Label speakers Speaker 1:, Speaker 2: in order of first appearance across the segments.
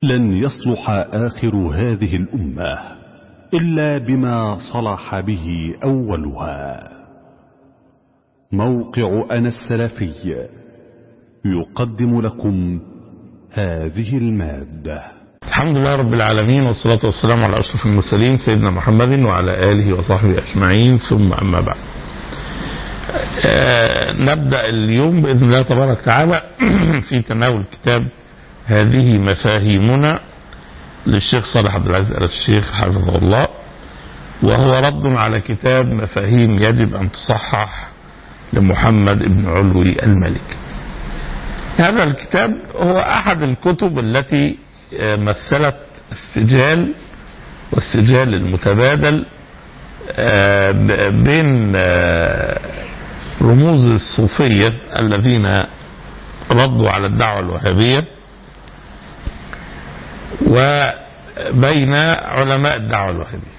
Speaker 1: لن يصلح آخر هذه الأمة إلا بما صلح به أولها موقع أنا السلفي يقدم لكم هذه المادة
Speaker 2: الحمد لله رب العالمين والصلاة والسلام على أشرف المرسلين سيدنا محمد وعلى آله وصحبه أجمعين ثم أما بعد آه نبدأ اليوم بإذن الله تبارك وتعالى في تناول كتاب هذه مفاهيمنا للشيخ صالح عبد العزيز آل الشيخ حفظه الله وهو رد على كتاب مفاهيم يجب أن تصحح لمحمد بن علوي المالكي هذا الكتاب هو أحد الكتب التي مثلت السجال والسجال المتبادل بين رموز الصوفية الذين ردوا على الدعوة الوهابية وبين علماء الدعوة الوهابية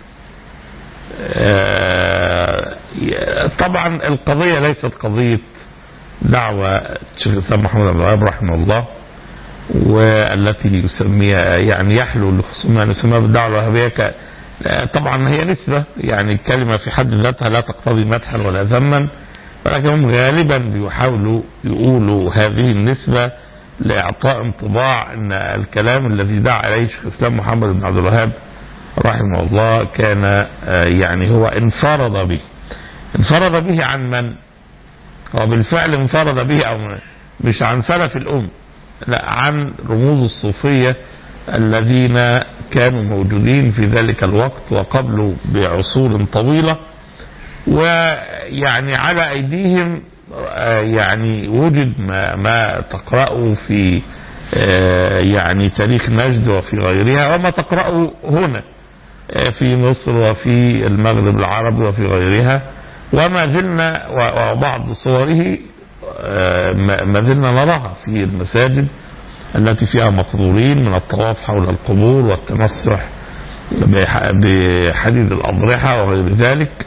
Speaker 2: طبعا القضية ليست قضية دعوة الشيخ الإسلام محمد بن الوهاب رحمه الله والتي يسميها يعني يحلو لخصومها نسميها بالدعوة الوهابية ك طبعا هي نسبة يعني الكلمة في حد ذاتها لا تقتضي مدحا ولا ذما ولكنهم غالبا بيحاولوا يقولوا هذه النسبة لإعطاء انطباع أن الكلام الذي دعا إليه شيخ الإسلام محمد بن عبد الوهاب رحمه الله كان يعني هو انفرد به انفرد به عن من؟ هو بالفعل انفرد به أو مش عن سلف الأم لا عن رموز الصوفية الذين كانوا موجودين في ذلك الوقت وقبله بعصور طويلة ويعني على أيديهم يعني وجد ما, ما تقرأه في يعني تاريخ نجد وفي غيرها وما تقرأه هنا في مصر وفي المغرب العربي وفي غيرها وما زلنا وبعض صوره ما زلنا نراها في المساجد التي فيها مقدورين من الطواف حول القبور والتمسح بحديد الأضرحة وغير ذلك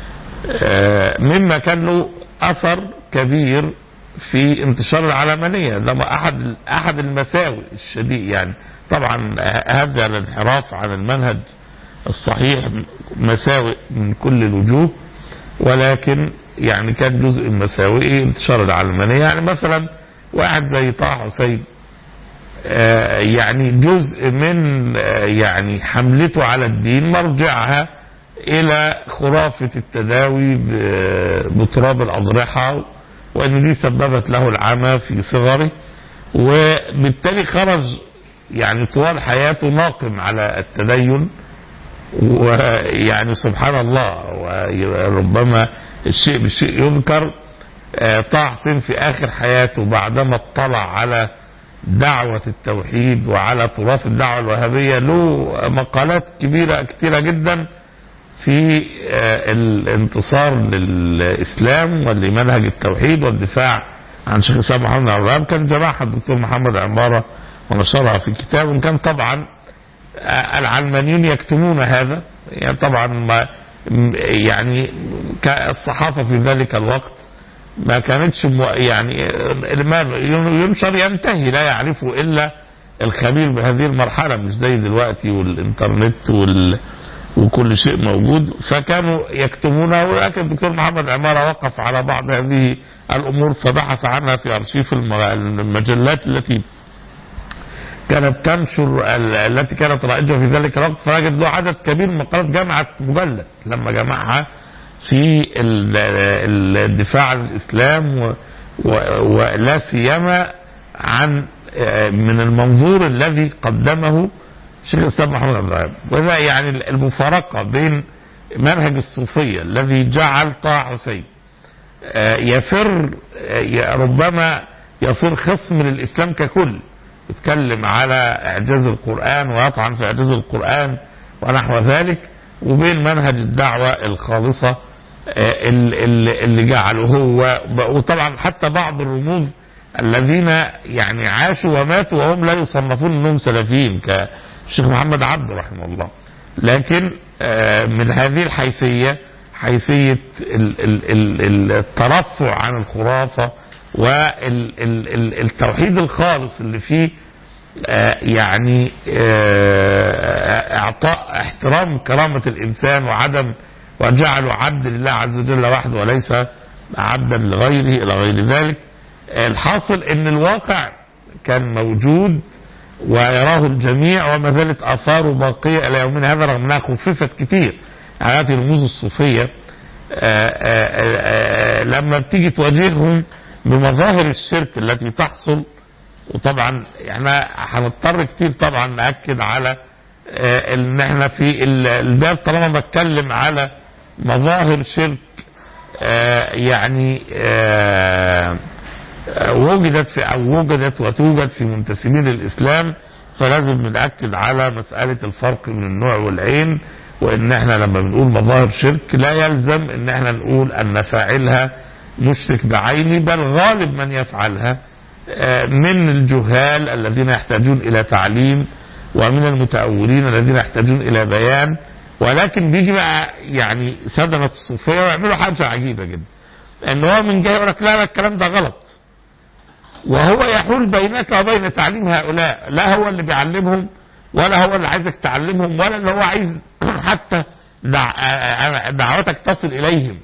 Speaker 2: مما كان له أثر كبير في انتشار العلمانية ده أحد أحد المساوئ الشديد يعني طبعا هذا الانحراف عن المنهج الصحيح مساوئ من كل الوجوه ولكن يعني كان جزء من مساوئه انتشار العلمانية يعني مثلا واحد زي طه حسين آه يعني جزء من آه يعني حملته على الدين مرجعها الى خرافة التداوي بتراب الاضرحة وان دي سببت له العمى في صغره وبالتالي خرج يعني طوال حياته ناقم على التدين ويعني سبحان الله وربما الشيء بالشيء يذكر طه حسين في اخر حياته بعدما اطلع على دعوة التوحيد وعلى تراث الدعوة الوهابية له مقالات كبيرة كثيرة جدا في الانتصار للإسلام ولمنهج التوحيد والدفاع عن شيخ الإسلام محمد بن الوهاب كان جمعها الدكتور محمد عمارة ونشرها في كتاب كان طبعا العلمانيون يكتمون هذا يعني طبعا ما يعني الصحافة في ذلك الوقت ما كانتش يعني ما ينشر ينتهي لا يعرفه إلا الخبير بهذه المرحلة مش زي دلوقتي والإنترنت وال وكل شيء موجود فكانوا يكتمونه ولكن الدكتور محمد عمارة وقف على بعض هذه الأمور فبحث عنها في أرشيف المجلات التي كانت تنشر التي كانت رائجة في ذلك الوقت فوجد له عدد كبير من مقالات جمعت مجلد لما جمعها في الدفاع عن الإسلام ولا سيما عن من المنظور الذي قدمه شيخ الإسلام محمد عبد الوهاب وهذا يعني المفارقة بين منهج الصوفية الذي جعل طه حسين يفر ربما يصير خصم للإسلام ككل يتكلم على إعجاز القرآن ويطعن في إعجاز القرآن ونحو ذلك وبين منهج الدعوة الخالصة اللي جعله هو وطبعا حتى بعض الرموز الذين يعني عاشوا وماتوا وهم لا يصنفون انهم سلفيين كالشيخ محمد عبد رحمه الله لكن من هذه الحيثيه حيثيه الترفع عن الخرافه والتوحيد الخالص اللي فيه آه، يعني آه، اعطاء احترام كرامه الانسان وعدم وجعله عبد لله عز وجل وحده وليس عبدا لغيره الى غير ذلك الحاصل ان الواقع كان موجود ويراه الجميع وما زالت اثاره باقيه الى يومنا هذا رغم انها خففت كتير هذه الرموز الصوفيه آآ آآ آآ لما بتيجي تواجههم بمظاهر الشرك التي تحصل وطبعا احنا هنضطر كتير طبعا ناكد على آه، ان احنا في ال- الباب طالما بتكلم على مظاهر شرك آه، يعني آه، آه، وجدت في او وجدت وتوجد في منتسبين الاسلام فلازم نأكد على مسألة الفرق بين النوع والعين وان احنا لما بنقول مظاهر شرك لا يلزم ان احنا نقول ان فاعلها مشرك بعينه بل غالب من يفعلها آه، من الجهال الذين يحتاجون الى تعليم ومن المتأولين الذين يحتاجون الى بيان ولكن بيجي بقى يعني سدنة الصوفية ويعملوا حاجة عجيبة جدا ان هو من جاي يقول لك لا لا الكلام ده غلط وهو يحول بينك وبين تعليم هؤلاء لا هو اللي بيعلمهم ولا هو اللي عايزك تعلمهم ولا اللي هو عايز حتى دع- دعوتك تصل اليهم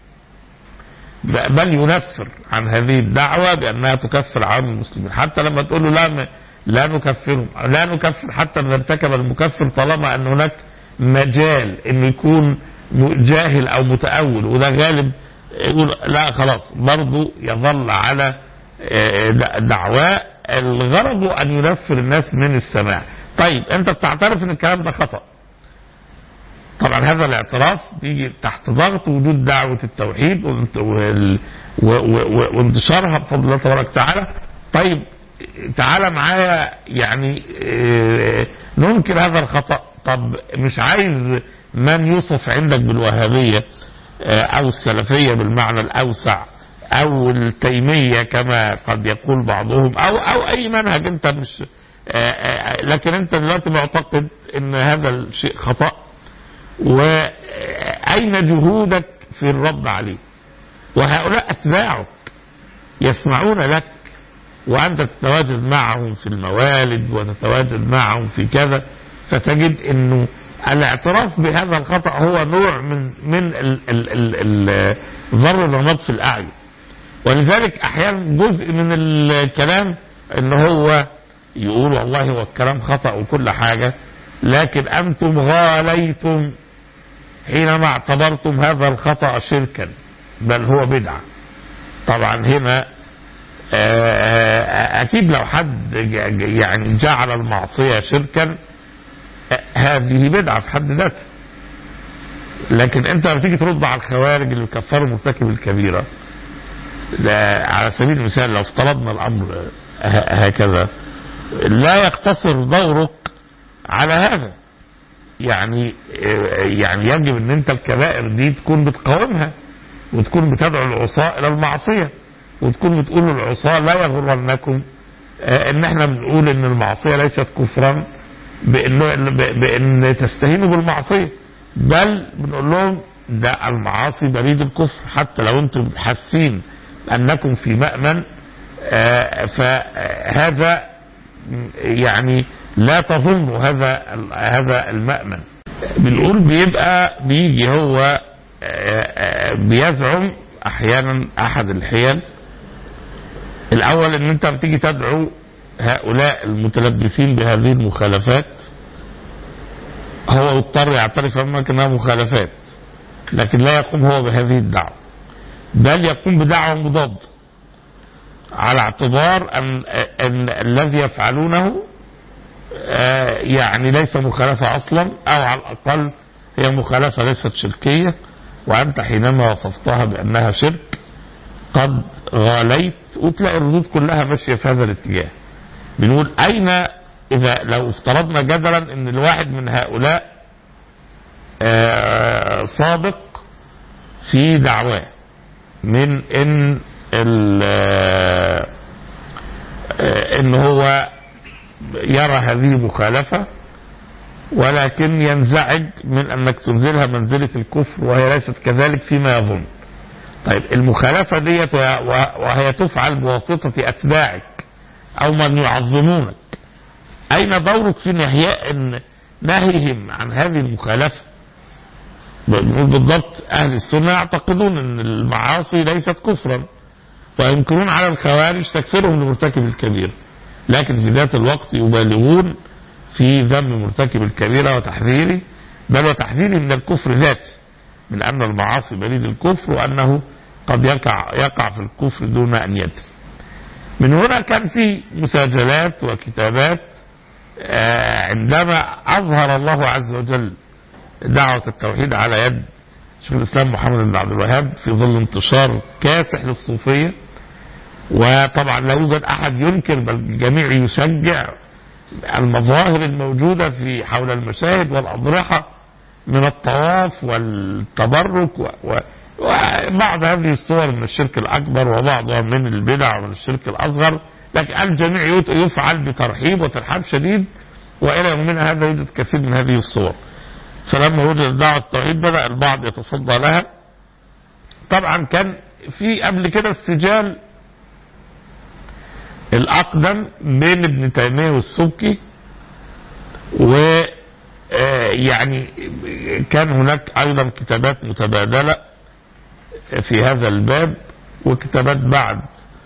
Speaker 2: بل ينفر عن هذه الدعوة بأنها تكفر عام المسلمين حتى لما تقول له لا م- لا نكفرهم لا نكفر حتى من ارتكب المكفر طالما أن هناك مجال أنه يكون م- جاهل أو متأول وده غالب يقول لا خلاص برضه يظل على آه، د- دعواه الغرض أن ينفر الناس من السماع طيب أنت بتعترف أن الكلام ده خطأ طبعا هذا الاعتراف بيجي تحت ضغط وجود دعوة التوحيد وانت- وال- و- و- و- وانتشارها بفضل الله تبارك وتعالى طيب تعالى معايا يعني اه، ننكر هذا الخطأ طب مش عايز من يوصف عندك بالوهابية اه، أو السلفية بالمعنى الأوسع أو التيمية كما قد يقول بعضهم أو أو أي منهج أنت مش اه، اه، لكن أنت دلوقتي معتقد أن هذا الشيء خطأ وأين جهودك في الرد عليه وهؤلاء أتباعك يسمعون لك وأنت تتواجد معهم في الموالد وتتواجد معهم في كذا فتجد أنه الاعتراف بهذا الخطأ هو نوع من من ال- ال- ال- ال- ضر الرماد في الأعين ولذلك أحيانا جزء من الكلام أن هو يقول والله هو الكلام خطأ وكل حاجة لكن أنتم غاليتم حينما اعتبرتم هذا الخطأ شركا بل هو بدعة طبعا هنا آه، أكيد لو حد ج- ج- يعني جعل المعصية شركا آه، هذه بدعة في حد ذاتها لكن أنت لما تيجي ترد على الخوارج اللي كفروا مرتكب الكبيرة لا على سبيل المثال لو افترضنا الأمر ه- هكذا لا يقتصر دورك على هذا يعني يعني يجب ان انت الكبائر دي تكون بتقاومها وتكون بتدعو العصاة الى المعصية وتكون بتقول للعصاة لا يغرنكم آه، ان احنا بنقول ان المعصية ليست كفرا بانه ب- بان تستهينوا بالمعصية بل بنقول لهم ده المعاصي بريد الكفر حتى لو انتم حاسين انكم في مأمن آه، فهذا يعني لا تظن هذا هذا المأمن بنقول بيبقى بيجي هو آه، آه، بيزعم احيانا احد الحيل الاول ان انت بتيجي تدعو هؤلاء المتلبسين بهذه المخالفات هو يضطر يعترف امامك انها مخالفات لكن لا يقوم هو بهذه الدعوه بل يقوم بدعوه مضاده على اعتبار ان ان الذي يفعلونه آه، يعني ليس مخالفه اصلا او على الاقل هي مخالفه ليست شركيه وانت حينما وصفتها بانها شرك قد غاليت وتلاقي الردود كلها ماشيه في هذا الاتجاه بنقول اين اذا لو افترضنا جدلا ان الواحد من هؤلاء آه، صادق في دعواه من ان ال- آه، آه، ان هو يرى هذه مخالفة ولكن ينزعج من انك تنزلها منزلة الكفر وهي ليست كذلك فيما يظن طيب المخالفة ديت وه- وهي تفعل بواسطة اتباعك او من يعظمونك أين دورك في نهي نهيهم عن هذه المخالفة بنقول بالضبط أهل السنة يعتقدون أن المعاصي ليست كفرا وينكرون على الخوارج تكفيرهم لمرتكب الكبيرة لكن في ذات الوقت يبالغون في ذم مرتكب الكبيرة وتحذيره بل وتحذيره من الكفر ذاته من أن المعاصي بريد الكفر وأنه قد يقع, يقع في الكفر دون أن يدري من هنا كان في مساجلات وكتابات عندما أظهر الله عز وجل دعوة التوحيد على يد شيخ الإسلام محمد بن عبد الوهاب في ظل انتشار كاسح للصوفية وطبعا لا يوجد أحد ينكر بل الجميع يشجع المظاهر الموجودة في حول المشاهد والأضرحة من الطواف والتبرك و و وبعض هذه الصور من الشرك الأكبر وبعضها من البدع ومن الشرك الأصغر لكن الجميع يفعل بترحيب وترحاب شديد وإلى يومنا هذا يوجد كثير من هذه الصور فلما وجد دعوة التوحيد بدأ البعض يتصدى لها طبعا كان في قبل كده السجال الأقدم بين ابن تيمية والسبكي و يعني كان هناك أيضا كتابات متبادلة في هذا الباب وكتابات بعد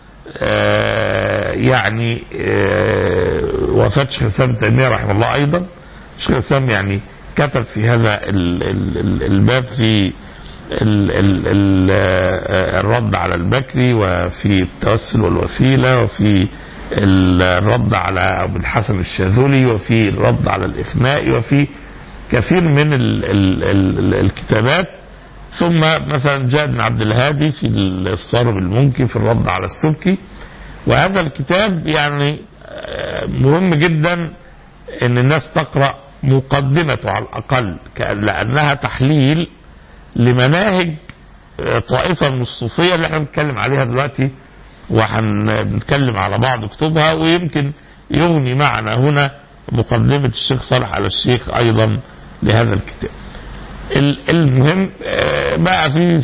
Speaker 2: يعني وفاة شيخ الإسلام تيمية رحمه الله أيضا شيخ الإسلام يعني كتب في هذا الباب في الرد على البكري وفي التوسل والوسيلة وفي الرد على أبو الحسن الشاذلي وفي الرد على الإخناء وفي كثير من ال ال ال الكتابات ثم مثلا جاء ابن عبد الهادي في الصارم المنكي في الرد على السبكي وهذا الكتاب يعني مهم جدا ان الناس تقرأ مقدمته على الأقل لأنها تحليل لمناهج طائفة من الصوفية اللي احنا بنتكلم عليها دلوقتي وهنتكلم على بعض كتبها ويمكن يغني معنا هنا مقدمة الشيخ صالح على الشيخ أيضا لهذا الكتاب المهم بقى في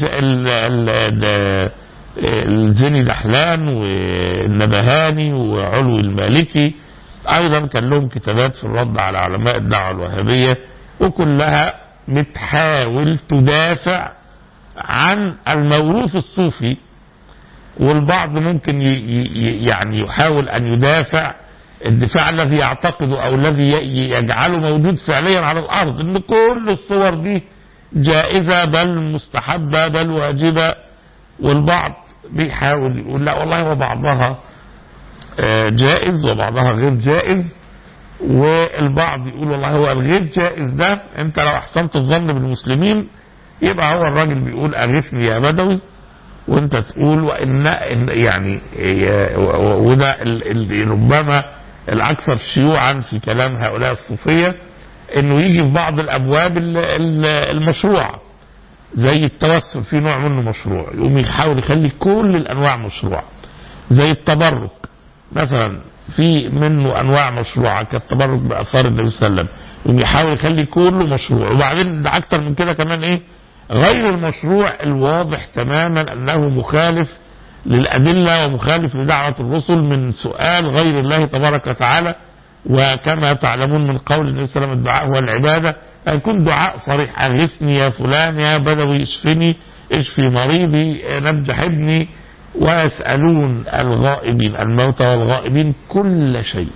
Speaker 2: الزني دحلان والنبهاني وعلوي المالكي ايضا كان لهم كتابات في الرد على علماء الدعوه الوهابيه وكلها بتحاول تدافع عن الموروث الصوفي والبعض ممكن يعني يحاول ان يدافع الدفاع الذي يعتقده او الذي يجعله موجود فعليا على الارض ان كل الصور دي جائزه بل مستحبه بل واجبه والبعض بيحاول يقول لا والله وبعضها جائز وبعضها غير جائز والبعض يقول والله هو الغير جائز ده انت لو احسنت الظن بالمسلمين يبقى هو الراجل بيقول اغثني يا بدوي وانت تقول وان يعني وده ربما الاكثر شيوعا في كلام هؤلاء الصوفيه انه يجي في بعض الابواب المشروعه زي التوسل في نوع منه مشروع يقوم يحاول يخلي كل الانواع مشروعه زي التبرك مثلا في منه انواع مشروعه كالتبرك باثار النبي صلى الله عليه وسلم يقوم يحاول يخلي كله مشروع وبعدين ده اكتر من كده كمان ايه غير المشروع الواضح تماما انه مخالف للادله ومخالف لدعوه الرسل من سؤال غير الله تبارك وتعالى وكما تعلمون من قول النبي صلى الله عليه وسلم الدعاء هو العباده يكون دعاء صريح اغثني يا فلان يا بدوي اشفني اشفي مريضي نجح ابني ويسألون الغائبين الموتى والغائبين كل شيء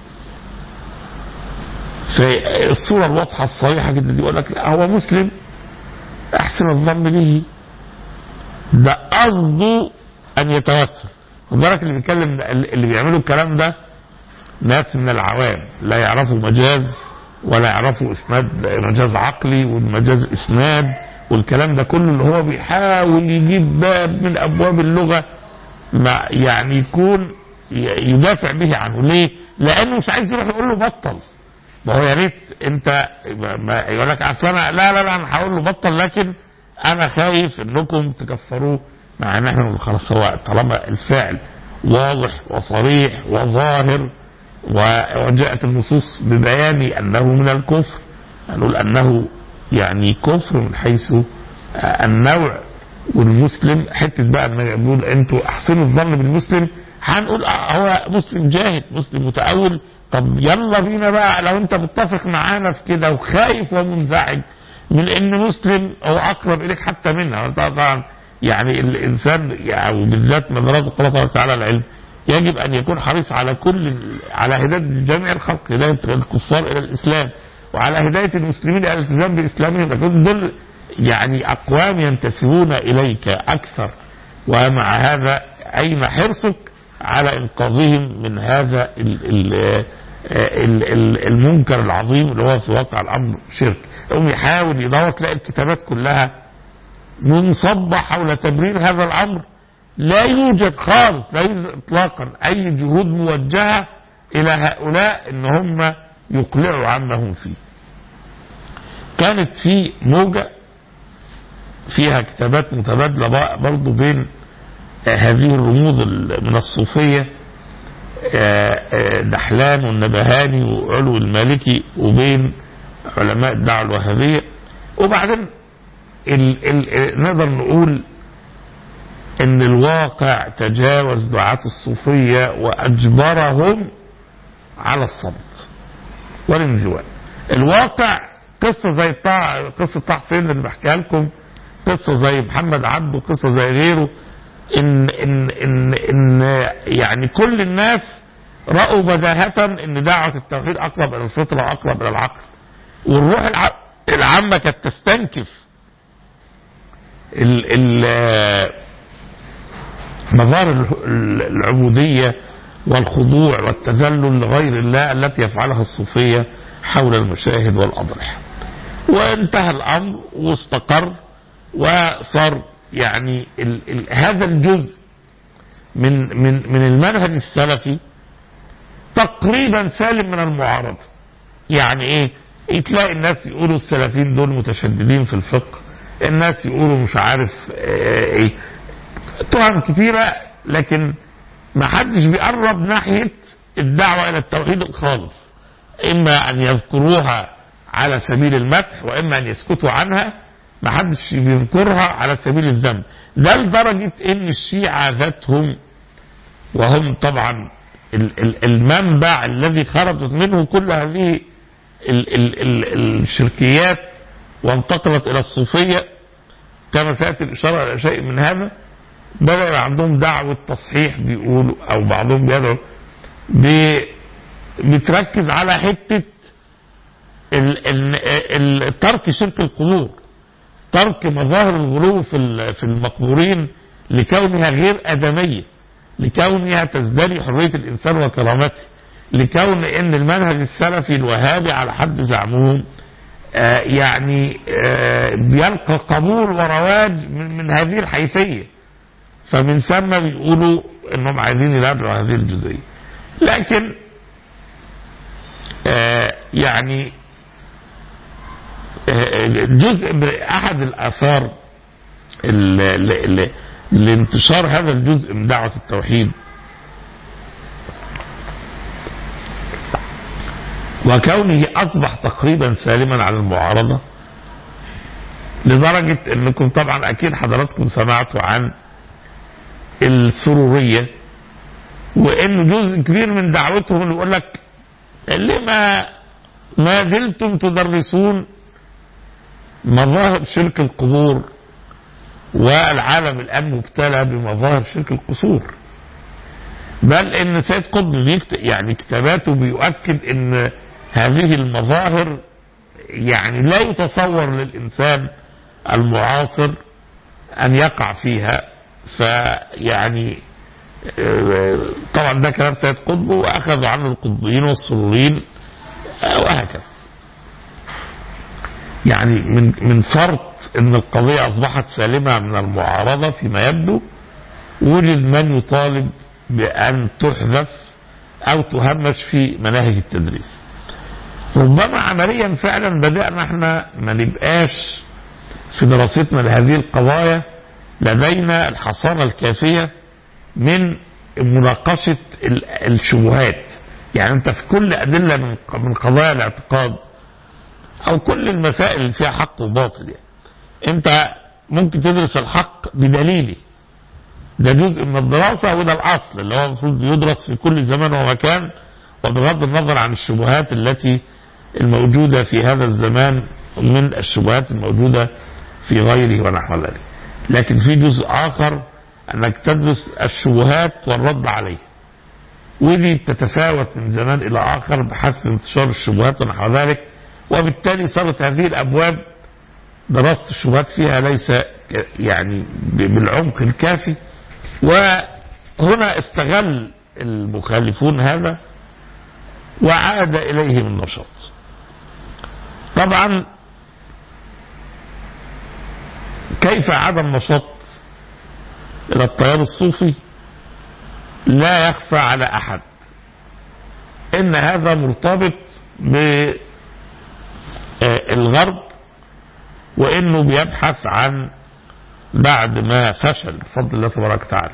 Speaker 2: في الصورة الواضحة الصريحة جدا دي يقول لك لا هو مسلم احسن الظن به ده قصده ان يتوسل خد بالك اللي بيتكلم اللي بيعملوا الكلام ده ناس من العوام لا يعرفوا مجاز ولا يعرفوا اسناد مجاز عقلي والمجاز اسناد والكلام ده كله اللي هو بيحاول يجيب باب من ابواب اللغه ما يعني يكون يدافع به عنه ليه؟ لانه مش عايز يروح يقول له بطل ما هو يا ريت انت ما يقول لك اصل انا لا لا لا انا هقول له بطل لكن انا خايف انكم تكفروه مع ان احنا خلاص هو طالما الفعل واضح وصريح وظاهر وجاءت النصوص ببيان انه من الكفر نقول انه يعني كفر من حيث النوع والمسلم حته بقى لما بيقول انتوا احسنوا الظن بالمسلم هنقول آه هو مسلم جاهد مسلم متأول طب يلا بينا بقى لو انت متفق معانا في كده وخايف ومنزعج من ان مسلم هو اقرب اليك حتى منا طبعا يعني الانسان يعني وبالذات من مرات الله تبارك وتعالى العلم يجب ان يكون حريص على كل على هدايه جميع الخلق هدايه الكفار الى الاسلام وعلى هدايه المسلمين الى الالتزام باسلامهم لكن دول يعني اقوام ينتسبون اليك اكثر ومع هذا اين حرصك على انقاذهم من هذا ال ال ال ال المنكر العظيم اللي هو في واقع الامر شرك يقوم يحاول يدور تلاقي الكتابات كلها منصبة حول تبرير هذا الامر لا يوجد خالص لا يوجد اطلاقا اي جهود موجهة الى هؤلاء ان هم يقلعوا عما هم فيه كانت في موجة فيها كتابات متبادلة برضو بين هذه الرموز من الصوفية دحلان والنبهاني وعلو المالكي وبين علماء الدعوة الوهابية وبعدين ال ال نقدر نقول ان الواقع تجاوز دعاة الصوفية واجبرهم على الصمت والانزواء الواقع قصة زي طه قصة طه حسين اللي بحكيها لكم قصة زي محمد عبده قصة زي غيره ان ان ان ان يعني كل الناس رأوا بداهة ان دعوة التوحيد اقرب الى الفطرة واقرب الى العقل والروح العامة كانت تستنكف ال ال مظاهر العبودية والخضوع والتذلل لغير الله التي يفعلها الصوفية حول المشاهد والأضرحة وانتهى الأمر واستقر وصار يعني ال ال هذا الجزء من من من المنهج السلفي تقريبا سالم من المعارضه. يعني ايه؟ تلاقي الناس يقولوا السلفيين دول متشددين في الفقه، الناس يقولوا مش عارف ايه تهم كثيره لكن ما حدش بيقرب ناحيه الدعوه الى التوحيد الخالص. اما ان يذكروها على سبيل المدح واما ان يسكتوا عنها ما حدش بيذكرها على سبيل الذنب ده لدرجة ان الشيعة ذاتهم وهم طبعا المنبع الذي خرجت منه كل هذه ال ال ال الشركيات وانتقلت الى الصوفية كما سيأتي الإشارة إلى شيء من هذا بدأ عندهم دعوة تصحيح بيقولوا أو بعضهم بيدعوا بتركز على حتة ترك شرك القبور ترك مظاهر الغلو في في المقبورين لكونها غير ادميه لكونها تزدري حريه الانسان وكرامته لكون ان المنهج السلفي الوهابي على حد زعمهم آه يعني آه بيلقى قبول ورواج من, من هذه الحيثيه فمن ثم بيقولوا انهم عايزين يلعبوا هذه الجزئيه لكن آه يعني جزء من احد الاثار لانتشار هذا الجزء من دعوه التوحيد وكونه اصبح تقريبا سالما على المعارضه لدرجه انكم طبعا اكيد حضراتكم سمعتوا عن السروريه وان جزء كبير من دعوتهم اللي يقول لك لما ما زلتم تدرسون مظاهر شرك القبور والعالم الان مبتلى بمظاهر شرك القصور بل ان سيد قطب يعني كتاباته بيؤكد ان هذه المظاهر يعني لا يتصور للانسان المعاصر ان يقع فيها فيعني طبعا ده كلام سيد قطب واخذوا عنه القطبيين والسروريين وهكذا يعني من من فرط ان القضيه اصبحت سالمه من المعارضه فيما يبدو وجد من يطالب بان تحذف او تهمش في مناهج التدريس ربما عمليا فعلا بدانا احنا ما نبقاش في دراستنا لهذه القضايا لدينا الحصانه الكافيه من مناقشه الشبهات يعني انت في كل ادله من قضايا الاعتقاد او كل المسائل اللي فيها حق وباطل يعني انت ممكن تدرس الحق بدليله ده جزء من الدراسة وده الأصل اللي هو المفروض يدرس في كل زمان ومكان وبغض النظر عن الشبهات التي الموجودة في هذا الزمان من الشبهات الموجودة في غيره ونحو ذلك لكن في جزء آخر أنك تدرس الشبهات والرد عليها ودي تتفاوت من زمان إلى آخر بحسب انتشار الشبهات ونحو ذلك وبالتالي صارت هذه الأبواب دراسة الشبهات فيها ليس يعني بالعمق الكافي وهنا استغل المخالفون هذا وعاد إليهم النشاط طبعا كيف عاد النشاط إلى التيار الصوفي لا يخفى على أحد إن هذا مرتبط بالغرب وإنه بيبحث عن بعد ما فشل بفضل الله تبارك وتعالى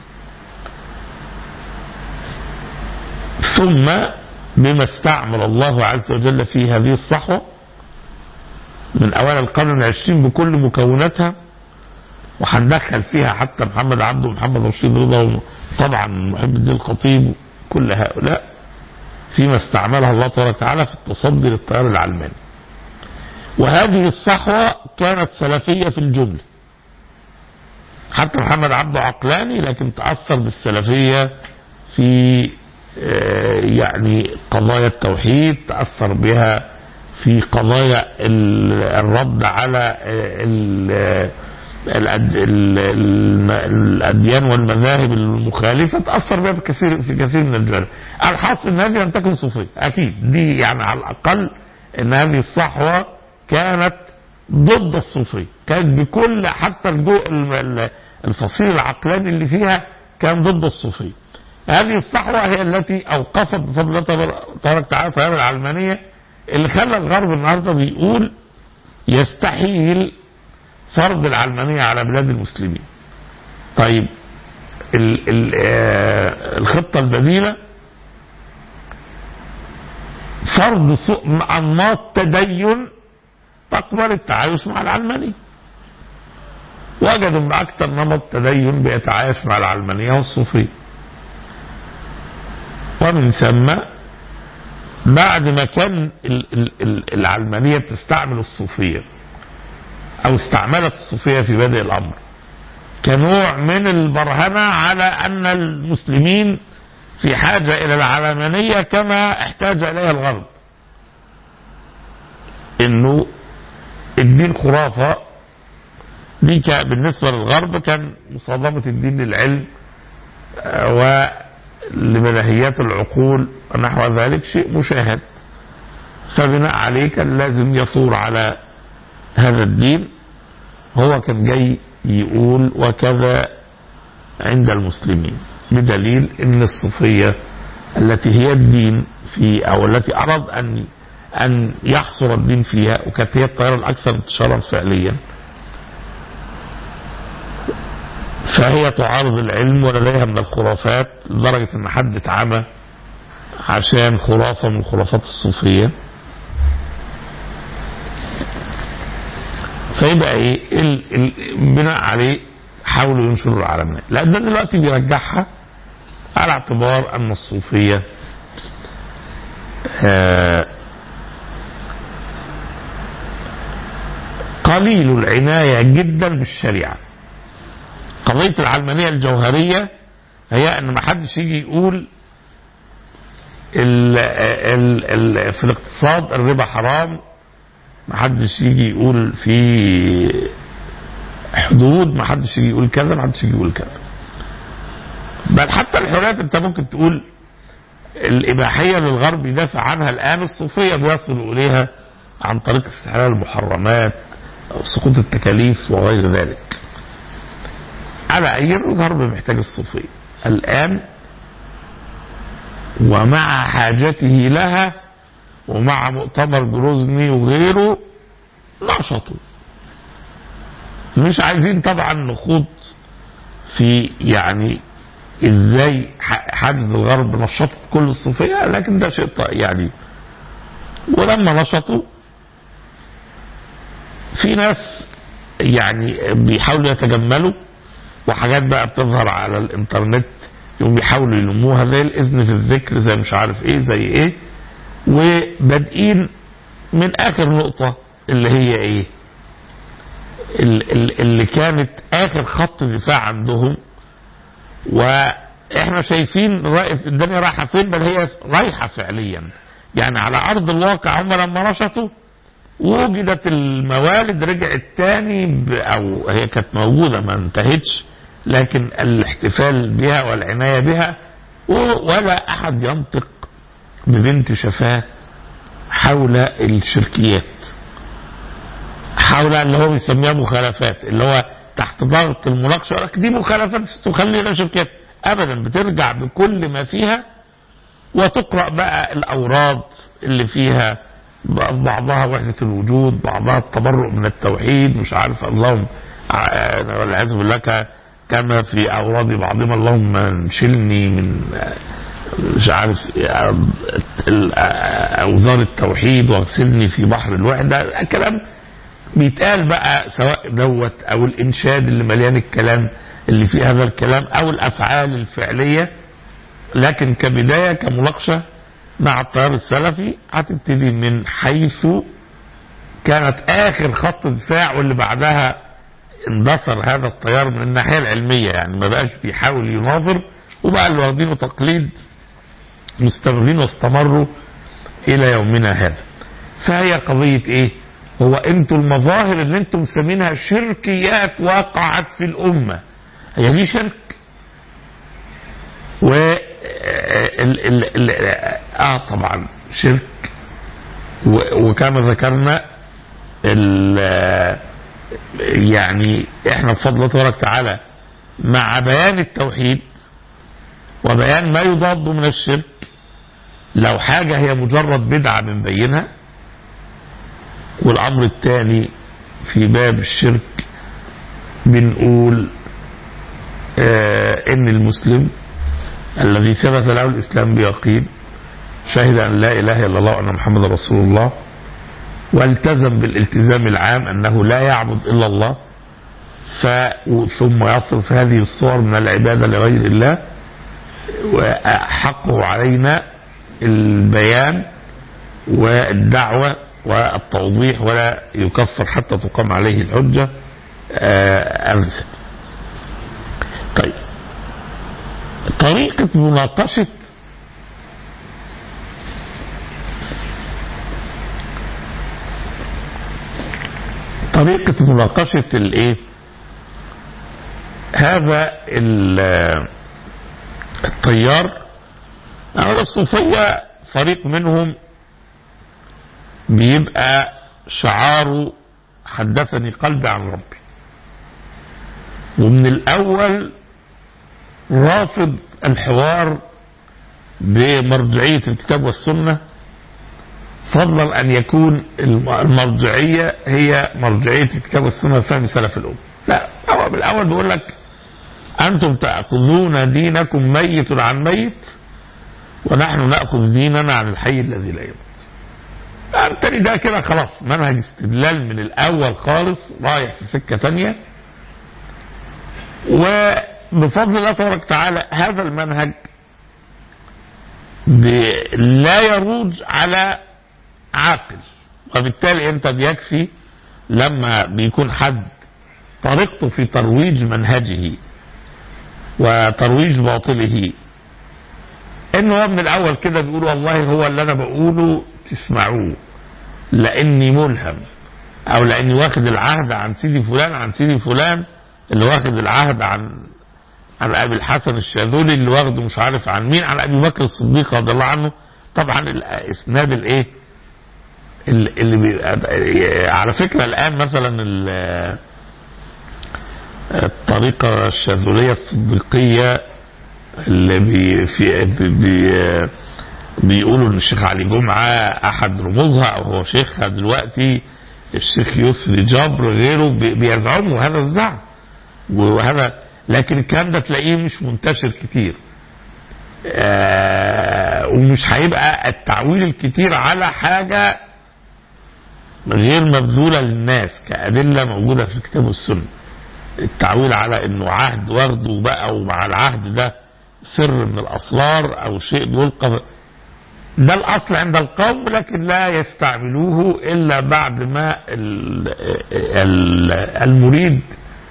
Speaker 2: ثم بما استعمل الله عز وجل في هذه الصحوة من أوائل القرن العشرين بكل مكوناتها وهندخل فيها حتى محمد عبده ومحمد رشيد رضا طبعا محب الدين الخطيب كل هؤلاء فيما استعملها الله تبارك وتعالى في التصدي للتيار العلماني وهذه الصحوة كانت سلفية في الجملة حتى محمد عبده عقلاني لكن تأثر بالسلفية في يعني قضايا التوحيد تأثر بها في قضايا الرد على الأديان والمذاهب المخالفة تأثر بها بكثير في كثير من الجوانب الحاصل أن هذه لم تكن صوفية أكيد دي يعني على الأقل أن هذه الصحوة كانت ضد الصوفية كانت بكل حتى الفصيل العقلاني اللي فيها كان ضد الصوفية هذه الصحوة هي التي أوقفت بفضل الله تبارك وتعالى التيار العلمانية اللي خلى الغرب النهارده بيقول يستحيل فرض العلمانية على بلاد المسلمين. طيب ال ال آه الخطة البديلة فرض أنماط تدين تقبل التعايش مع العلمانية. وجدوا ان اكثر نمط تدين بيتعايش مع العلمانية والصوفية. ومن ثم بعد ما كان العلمانية بتستعمل الصوفية أو استعملت الصوفية في بدء الأمر كنوع من البرهنة على أن المسلمين في حاجة إلى العلمانية كما احتاج إليها الغرب إنه الدين خرافة دي بالنسبة للغرب كان مصادمة الدين للعلم و لملهيات العقول ونحو ذلك شيء مشاهد فبناء عليه كان لازم يثور على هذا الدين هو كان جاي يقول وكذا عند المسلمين بدليل ان الصوفيه التي هي الدين في او التي اراد ان ان يحصر الدين فيها وكانت هي الطائره الاكثر انتشارا فعليا فهي تعارض العلم ولديها من الخرافات لدرجة ان حد اتعمى عشان خرافة من خرافات الصوفية فيبقى ايه ال ال بناء عليه حاولوا ينشروا العالمية لأن ده دلوقتي بيرجعها على اعتبار أن الصوفية آه قليل العناية جدا بالشريعة قضية العلمانية الجوهرية هي ان ما حدش يجي يقول ال ال ال في الاقتصاد الربا حرام ما حدش يجي يقول في حدود ما حدش يجي يقول كذا ما حدش يجي يقول كذا بل حتى الحريات انت ممكن تقول الإباحية للغرب يدافع عنها الآن الصوفية بيصلوا إليها عن طريق استحلال المحرمات أو سقوط التكاليف وغير ذلك على أي الغرب محتاج الصوفية الآن ومع حاجته لها ومع مؤتمر جروزني وغيره نشطوا مش عايزين طبعا نخوض في يعني ازاي حاجز الغرب نشطت كل الصوفيه لكن ده شيء يعني ولما نشطوا في ناس يعني بيحاولوا يتجملوا وحاجات بقى بتظهر على الانترنت يوم بيحاولوا يلموها زي الاذن في الذكر زي مش عارف ايه زي ايه وبادئين من اخر نقطه اللي هي ايه ال- ال- اللي كانت اخر خط دفاع عندهم واحنا شايفين رأي- الدنيا رايحه فين بل هي رايحه فعليا يعني على ارض الواقع هم لما نشطوا وجدت الموالد رجعت تاني ب- او هي كانت موجوده ما انتهتش لكن الاحتفال بها والعنايه بها و- ولا احد ينطق ببنت شفاه حول الشركيات حول اللي هو بيسميها مخالفات اللي هو تحت ضغط المناقشه يقول لك دي مخالفات تخلينا شركات ابدا بترجع بكل ما فيها وتقرا بقى الاوراد اللي فيها بعضها وحده الوجود بعضها التبرؤ من التوحيد مش عارف اللهم ع- والعياذ بالله ك- كما في اوراد بعضهم اللهم انشلني من مش عارف ال- اوزار التوحيد واغسلني في بحر الوحده كلام بيتقال بقى سواء دوت او الانشاد اللي مليان الكلام اللي فيه هذا الكلام او الافعال الفعليه لكن كبدايه كمناقشه مع التيار السلفي هتبتدي من حيث كانت اخر خط دفاع واللي بعدها اندثر هذا التيار من الناحيه العلميه يعني ما بقاش بيحاول يناظر وبقى اللي واخدينه تقليد مستمرين واستمروا الى يومنا هذا فهي قضيه ايه هو انتوا المظاهر اللي انتم مسمينها شركيات وقعت في الامه هي دي شرك و ال ال ال اه طبعا شرك و- وكما ذكرنا ال- يعني احنا بفضل الله تبارك وتعالى مع بيان التوحيد وبيان ما يضاد من الشرك لو حاجة هي مجرد بدعة بنبينها والأمر الثاني في باب الشرك بنقول آه إن المسلم الذي ثبت له الإسلام بيقين شهد أن لا إله إلا الله وأن محمد رسول الله والتزم بالالتزام العام أنه لا يعبد إلا الله ف ثم يصرف هذه الصور من العبادة لغير الله وحقه علينا البيان والدعوة والتوضيح ولا يكفر حتى تقام عليه الحجة آه، أبدا طيب طريقة مناقشة طريقة مناقشة الايه هذا ال- التيار أو الصوفية فريق منهم بيبقى شعاره حدثني قلبي عن ربي ومن الأول رافض الحوار بمرجعية الكتاب والسنة فضلا أن يكون الم- المرجعية هي مرجعية الكتاب والسنة فهم سلف الأمة لا هو بالأول بيقول لك أنتم تأخذون دينكم ميت عن ميت ونحن نأخذ ديننا عن الحي الذي لا يموت التاني ده كده خلاص منهج استدلال من الأول خالص رايح في سكة تانية وبفضل الله تبارك وتعالى هذا المنهج ب- لا يروج على عاقل وبالتالي انت بيكفي لما بيكون حد طريقته في ترويج منهجه وترويج باطله ان هو من الاول كده بيقول والله هو اللي انا بقوله تسمعوه لاني ملهم او لاني واخد العهد عن سيدي فلان عن سيدي فلان اللي واخد العهد عن عن ابي الحسن الشاذلي اللي واخده مش عارف عن مين عن ابي بكر الصديق رضي الله عنه طبعا الاسناد الايه ال- اللي بي على فكره الان مثلا ال- الطريقه الشاذليه الصديقيه اللي بي في بي بي بيقولوا ان الشيخ علي جمعه احد رموزها او هو شيخها دلوقتي الشيخ يسري جبر غيره بي- بيزعموا هذا الزعم وهذا لكن الكلام ده تلاقيه مش منتشر كتير آه ومش هيبقى التعويل الكتير على حاجه غير مبذولة للناس كأدلة موجودة في الكتاب والسنة التعويل على انه عهد واخده بقى ومع العهد ده سر من الاسرار او شيء بيلقى ده الاصل عند القوم لكن لا يستعملوه الا بعد ما ال- ال- المريد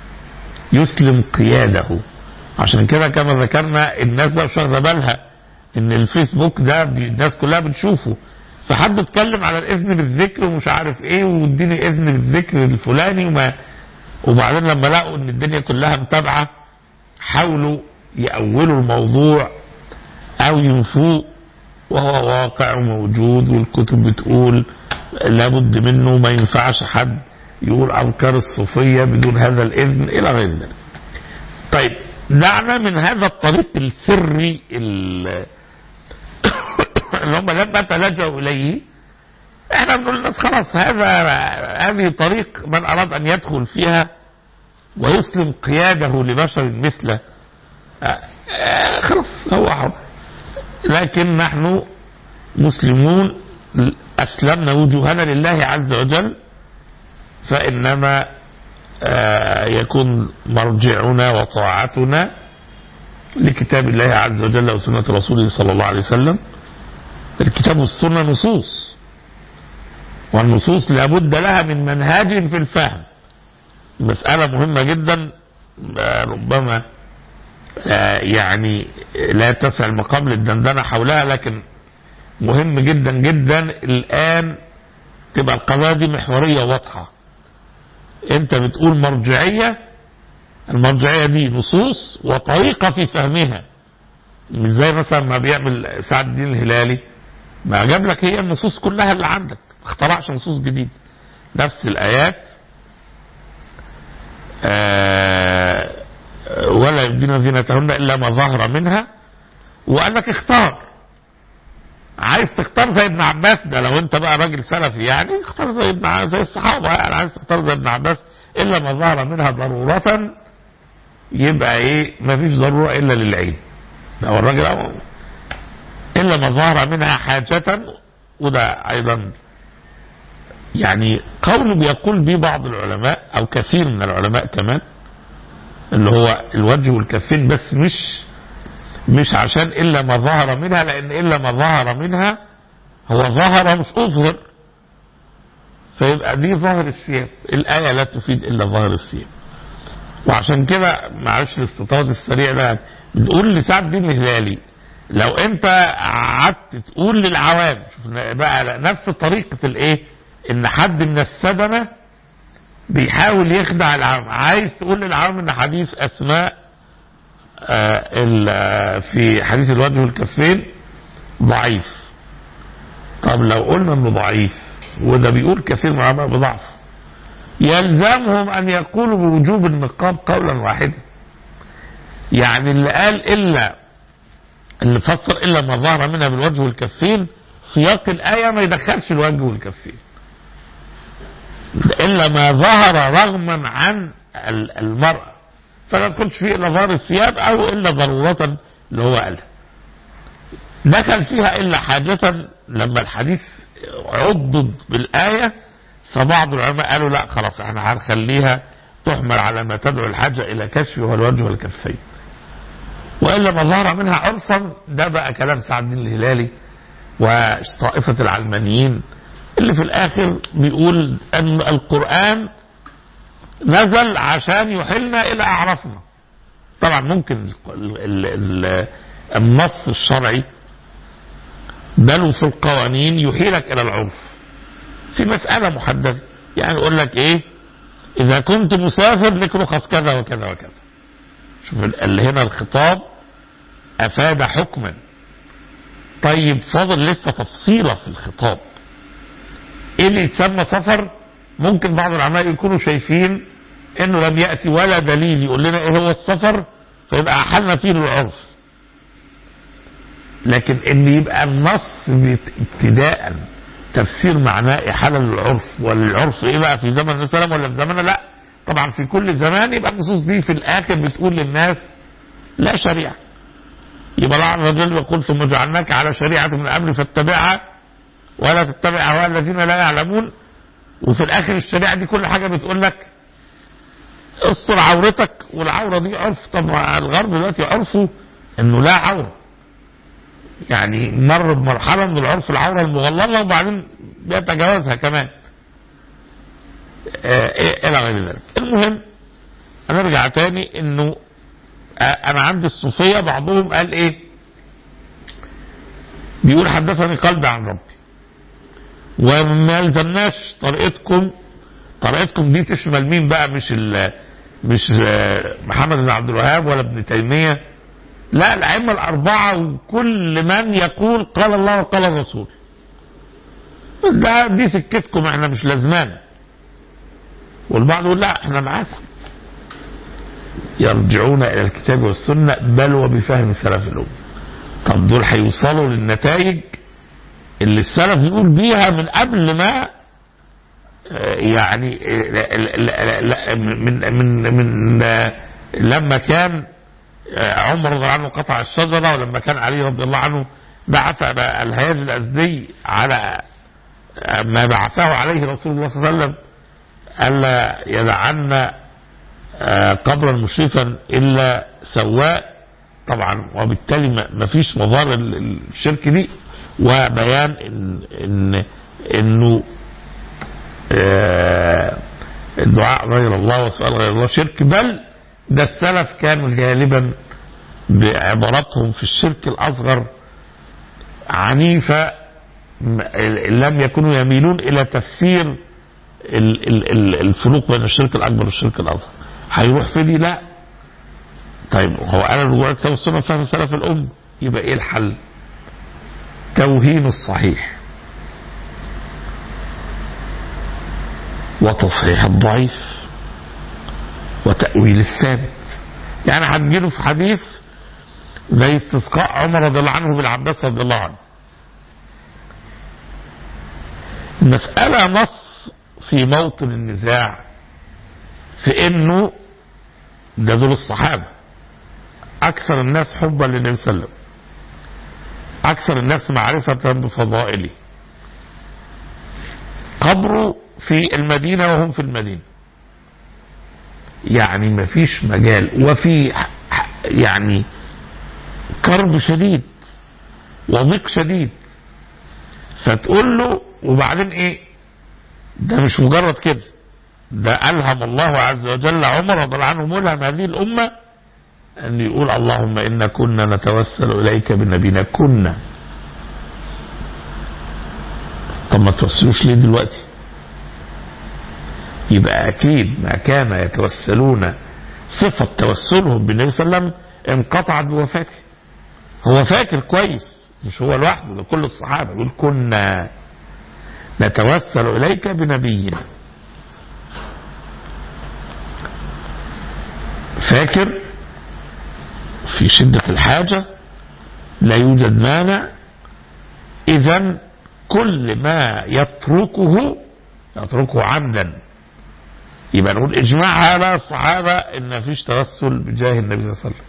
Speaker 2: يسلم قياده عشان كده كما ذكرنا الناس بقى مش واخده بالها ان الفيسبوك ده بي- الناس كلها بتشوفه فحد اتكلم على الاذن بالذكر ومش عارف ايه واديني اذن بالذكر الفلاني وما وبعدين لما لقوا ان الدنيا كلها متابعه حاولوا يأولوا الموضوع او ينفوه وهو واقع وموجود والكتب بتقول لابد منه ما ينفعش حد يقول اذكار الصوفيه بدون هذا الاذن الى غير ذلك. طيب دعنا من هذا الطريق السري ال- اللي هم لما تلجأوا اليه احنا بنقول للناس خلاص هذا هذه طريق من اراد ان يدخل فيها ويسلم قياده لبشر مثله آه، آه، خلاص هو حر لكن نحن مسلمون اسلمنا وجوهنا لله عز وجل فانما آه، يكون مرجعنا وطاعتنا لكتاب الله عز وجل وسنه رسوله صلى الله عليه وسلم الكتاب والسنه نصوص والنصوص لابد لها من منهاج في الفهم مسألة مهمة جدا آه، ربما آه، يعني لا تسع المقام للدندنة حولها لكن مهم جدا جدا الآن تبقى القضايا دي محورية واضحة انت بتقول مرجعية المرجعية دي نصوص وطريقة في فهمها مش زي مثلا ما بيعمل سعد الدين الهلالي ما جاب لك هي النصوص كلها اللي عندك ما اخترعش نصوص جديدة نفس الآيات آه، ولا يبدين زينتهن إلا ما ظهر منها وقال لك اختار عايز تختار زي ابن عباس ده لو انت بقى راجل سلفي يعني اختار زي ابن ع- زي الصحابه يعني عايز تختار زي ابن عباس الا ما ظهر منها ضروره يبقى ايه ما فيش ضروره الا للعين لو الراجل أو الا ما ظهر منها حاجه وده ايضا يعني قول بيقول به بعض العلماء او كثير من العلماء كمان اللي هو الوجه والكفين بس مش مش عشان الا ما ظهر منها لان الا ما ظهر منها هو ظهر مش اظهر فيبقى دي ظاهر الثياب الايه لا تفيد الا ظاهر الثياب وعشان كده معلش الاستطراد السريع ده بنقول لسعد الدين الهلالي لو انت قعدت تقول للعوام شوف بقى نفس طريقه الايه ان حد من السدنه بيحاول يخدع العوام عايز تقول للعوام ان حديث اسماء آه، ال- آه، في حديث الوجه والكفين ضعيف طب لو قلنا انه ضعيف وده بيقول كثير من العلماء بضعف يلزمهم ان يقولوا بوجوب النقاب قولا واحدا يعني اللي قال الا اللي فسر الا ما ظهر منها بالوجه والكفين سياق الايه ما يدخلش الوجه والكفين الا ما ظهر رغما عن ال- المراه فلا تدخلش فيه الا ظهر الثياب او الا ضروره اللي هو قالها دخل فيها الا حاجه لما الحديث عضد بالايه فبعض العلماء قالوا لا خلاص احنا هنخليها تحمل على ما تدعو الحاجه الى كشفه والوجه والكفين والا ما ظهر منها عرفا ده بقى كلام سعد الدين الهلالي وطائفه العلمانيين اللي في الاخر بيقول ان القران نزل عشان يحلنا الى اعرافنا طبعا ممكن ال ال ال النص الشرعي بل في القوانين يحيلك الى العرف في مسألة محددة يعني يقول لك ايه اذا كنت مسافر لك رخص كذا وكذا وكذا شوف ال- اللي هنا الخطاب افاد حكما طيب فاضل لسه تفصيلة في الخطاب ايه اللي يتسمى سفر ممكن بعض العلماء يكونوا شايفين انه لم ياتي ولا دليل يقول لنا ايه هو السفر فيبقى احلنا فيه العرف لكن ان يبقى النص بت- ابتداء تفسير معناه احاله للعرف والعرف ايه بقى في زمن النبي صلى الله عليه وسلم ولا في زماننا لا طبعا في كل زمان يبقى النصوص دي في الاخر بتقول للناس لا شريعه يبقى الله عز وجل يقول ثم جعلناك على شريعه من الامر فاتبعها ولا تتبع اهواء الذين لا يعلمون وفي الاخر الشريعه دي كل حاجه بتقول لك استر عورتك والعوره دي عرف طب ما الغرب دلوقتي عرفوا انه لا عوره يعني مر بمرحله من العرف العوره المغلظه وبعدين بيتجاوزها كمان آه، إيه- الى غير ذلك المهم هنرجع تاني انه آه، انا عندي الصوفيه بعضهم قال ايه بيقول حدثني قلبي عن ربي وما يلزمناش طريقتكم طريقتكم دي تشمل مين بقى مش ال مش آه، محمد بن عبد الوهاب ولا ابن تيميه لا الائمه الاربعه وكل من يقول قال الله وقال الرسول ده دي سكتكم احنا مش لازمان والبعض يقول لا احنا معاكم يرجعون الى الكتاب والسنه بل وبفهم سلف الامه طب دول هيوصلوا للنتائج اللي السلف يقول بيها من قبل ما آه، يعني آه، لا- لا- لا- من من من آه، لما كان آه، عمر رضي الله عنه قطع الشجره ولما كان علي رضي الله عنه بعث الهياج الازدي على آه، ما بعثه عليه رسول الله صلى الله عليه وسلم الا يدعن آه، قبرا مشرفا الا سواء طبعا وبالتالي ما ما فيش مظاهر ال- ال- الشرك دي وبيان ان ان انه آه، الدعاء غير الله وسؤال غير الله شرك بل ده السلف كانوا غالبا بعباراتهم في الشرك الاصغر عنيفه م- لم يكونوا يميلون الى تفسير ال- ال- ال- الفروق بين الشرك الاكبر والشرك الاصغر هيروح في دي لا طيب هو انا رجوع كتاب السنه فهم سلف الام يبقى ايه الحل؟ توهين الصحيح وتصحيح الضعيف وتأويل الثابت يعني هتجيله في حديث زي استسقاء عمر رضي الله عنه بالعباس رضي الله عنه المسألة نص في موطن النزاع في انه ده دول الصحابة اكثر الناس حبا للنبي صلى الله عليه وسلم اكثر الناس معرفة بفضائله قبره في المدينة وهم في المدينة يعني ما فيش مجال وفي ح- ح- يعني كرب شديد وضيق شديد فتقول له وبعدين ايه ده مش مجرد كده ده ألهم الله عز وجل عمر رضي الله عنه ملهم هذه الأمة أن يقول اللهم إن كنا نتوسل إليك بنبينا كنا طب ما توسلوش ليه دلوقتي يبقى أكيد ما كان يتوسلون صفة توسلهم بالنبي صلى الله عليه وسلم انقطعت بوفاته هو فاكر كويس مش هو لوحده ده كل الصحابة يقول كنا نتوسل إليك بنبينا فاكر في شدة الحاجة لا يوجد مانع إذا كل ما يتركه يتركه عمدا يبقى نقول إجماع هذا الصحابة إن مفيش توسل بجاه النبي صلى الله عليه وسلم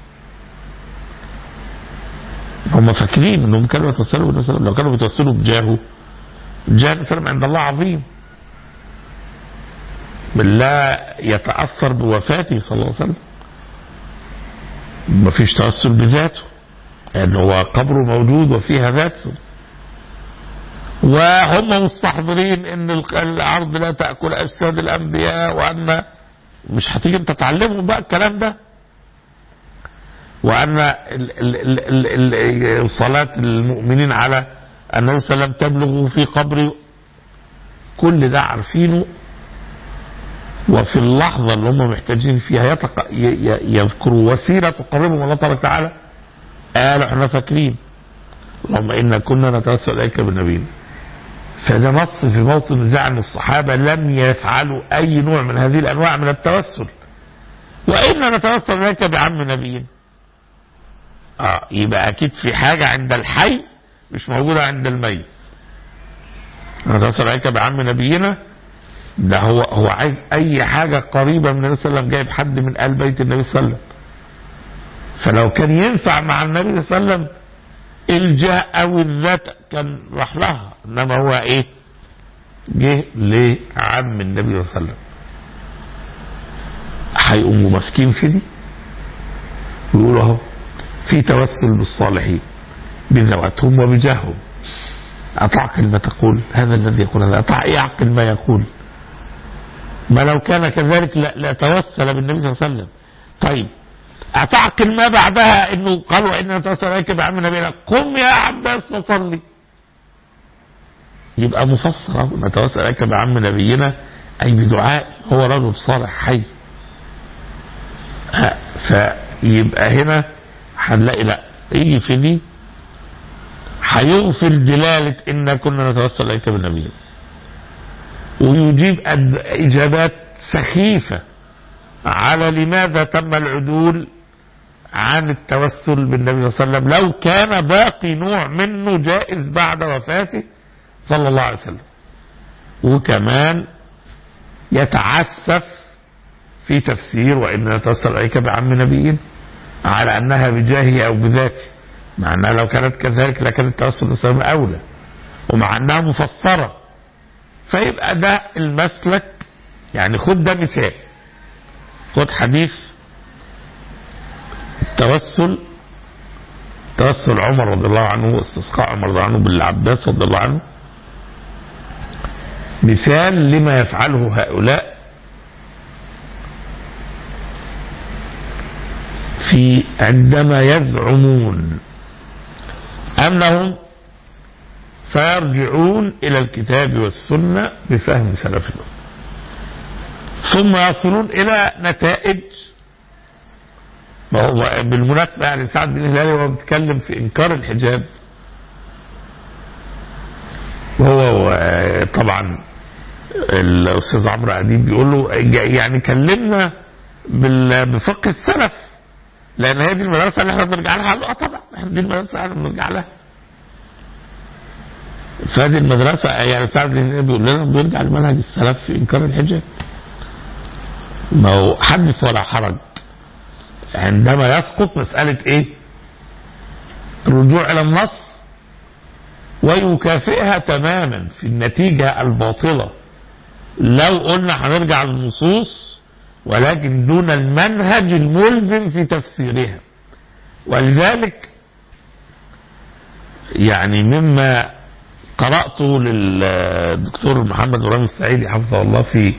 Speaker 2: هم فاكرين انهم كانوا يتوسلوا بالنبي صلى الله عليه وسلم لو كانوا بيتوسلوا بجاهه جاه النبي صلى الله عليه وسلم عند الله عظيم لا يتأثر بوفاته صلى الله عليه وسلم ما فيش توسل بذاته لأن هو قبره موجود وفيها ذاته وهم مستحضرين ان الارض لا تاكل اجساد الانبياء وان مش هتيجي انت تعلمهم بقى الكلام ده وان ال- ال- ال- ال- صلاه المؤمنين على النبي صلى الله عليه وسلم تبلغ في قبره كل ده عارفينه وفي اللحظة اللي هم محتاجين فيها يتق... ي... ي... يذكروا وسيلة تقربهم الله تبارك وتعالى قالوا احنا فاكرين اللهم إنا كنا نتوسل إليك بالنبيين فده نص في موطن نزاع ان الصحابة لم يفعلوا أي نوع من هذه الأنواع من التوسل وإنا نتوسل إليك بعم نبينا اه يبقى أكيد في حاجة عند الحي مش موجودة عند الميت نتوسل إليك بعم نبينا ده هو هو عايز اي حاجه قريبه من النبي صلى الله عليه وسلم جايب حد من ال بيت النبي صلى الله عليه وسلم فلو كان ينفع مع النبي صلى الله عليه وسلم الجاه او الذات كان راح لها انما هو ايه جه لعم النبي صلى الله عليه وسلم هيقوموا ماسكين في دي ويقولوا اهو في توسل بالصالحين بذواتهم وبجاههم أتعقل ما تقول هذا الذي يقول هذا أتع يعقل ما يقول ما لو كان كذلك لا, لا توسل بالنبي صلى الله عليه وسلم طيب أتعقل ما بعدها انه قالوا ان نتوسل اليك بعم نبينا قم يا عباس فصلي يبقى مفسر أهو، نتوسل اليك بعم نبينا اي بدعاء هو رجل صالح حي ها، فيبقى هنا هنلاقي لا يجي في دي هيغفر دلالة إن كنا نتوسل إليك بالنبي ويجيب أد- إجابات سخيفة على لماذا تم العدول عن التوسل بالنبي صلى الله عليه وسلم لو كان باقي نوع منه جائز بعد وفاته صلى الله عليه وسلم وكمان يتعسف في تفسير وإن نتوسل إليك بعم نبيين على أنها بجاهه أو بذاته مع أنها لو كانت كذلك لكان التوسل بالسلام أولى ومع أنها مفسرة فيبقى ده المسلك يعني خد ده مثال خد حديث التوسل توسل عمر رضي الله عنه واستسقاء عمر رضي الله عنه بالعباس رضي الله عنه مثال لما يفعله هؤلاء في عندما يزعمون أنهم سيرجعون إلى الكتاب والسنة بفهم سلف الأمة ثم يصلون إلى نتائج ما هو بالمناسبة يعني سعد بن الهلالي وهو بيتكلم في إنكار الحجاب هو و- طبعا الأستاذ عمرو أديب بيقول له يعني كلمنا بال- بفقه السلف لان هي دي المدرسه اللي احنا بنرجع لها قال له اه طبعا احنا دي المدرسه اللي احنا بنرجع لها فهذه المدرسه يعني سعد بن هلال بيقول لنا بيرجع لمنهج السلف في انكار الحجاب ما هو حدث ولا حرج عندما يسقط مساله ايه؟ الرجوع الى النص ويكافئها تماما في النتيجه الباطله لو قلنا هنرجع للنصوص ولكن دون المنهج الملزم في تفسيرها ولذلك يعني مما قرأته للدكتور محمد إبراهيم السعيدي حفظه الله في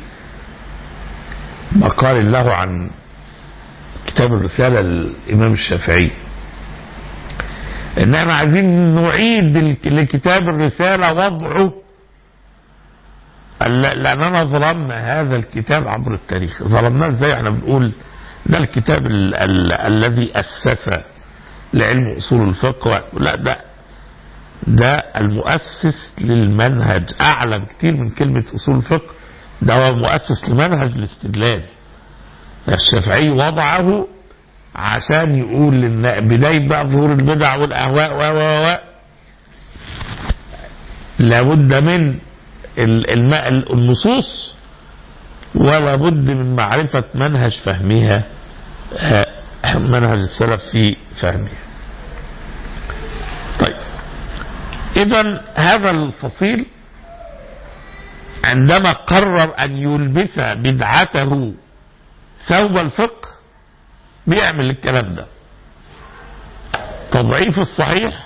Speaker 2: مقال له عن كتاب الرسالة للإمام الشافعي إن احنا عايزين نعيد لكتاب الرسالة وضعه ل- لأننا ظلمنا هذا الكتاب عبر التاريخ ظلمناه ازاي احنا بنقول ده الكتاب ال ال الذي أسس لعلم أصول الفقه و- لا ده ده المؤسس للمنهج أعلى بكتير من كلمة أصول الفقه ده هو مؤسس لمنهج الاستدلال الشافعي وضعه عشان يقول للن- بداية بقى ظهور البدع والأهواء و و و لابد من ال- الم- النصوص ولا بد من معرفة منهج فهمها آه، منهج السلف في فهمها طيب إذا هذا الفصيل عندما قرر أن يلبس بدعته ثوب الفقه بيعمل الكلام ده تضعيف الصحيح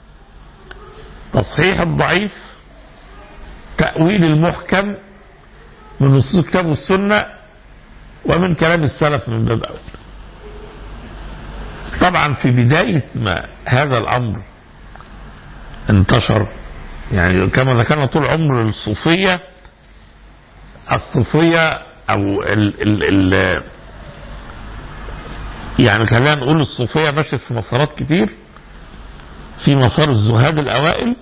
Speaker 2: تصحيح الضعيف تأويل المحكم من نصوص الكتاب والسنة ومن كلام السلف من باب أول طبعا في بداية ما هذا الأمر انتشر يعني كما ذكرنا طول عمر الصوفية الصوفية أو ال ال ال يعني خلينا نقول الصوفية ماشية في مسارات كتير في مسار الزهاد الأوائل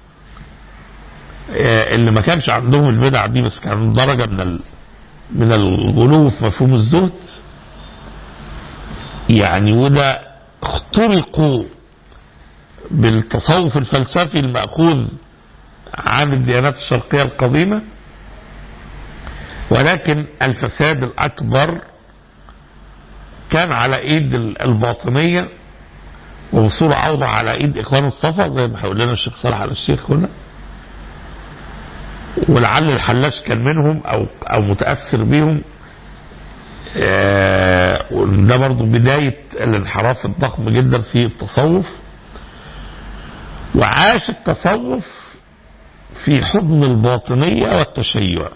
Speaker 2: آه، اللي ما كانش عندهم البدع دي بس كان درجة من ال... من الغلو في مفهوم الزهد يعني وده اخترقوا بالتصوف الفلسفي المأخوذ عن الديانات الشرقية القديمة ولكن الفساد الأكبر كان على ايد الباطنية وبصورة أوضح على ايد إخوان الصفا زي ما هيقول لنا الشيخ صالح على الشيخ هنا ولعل الحلاج كان منهم او او متاثر بيهم آه، ده برضو بداية الانحراف الضخم جدا في التصوف وعاش التصوف في حضن الباطنية والتشيع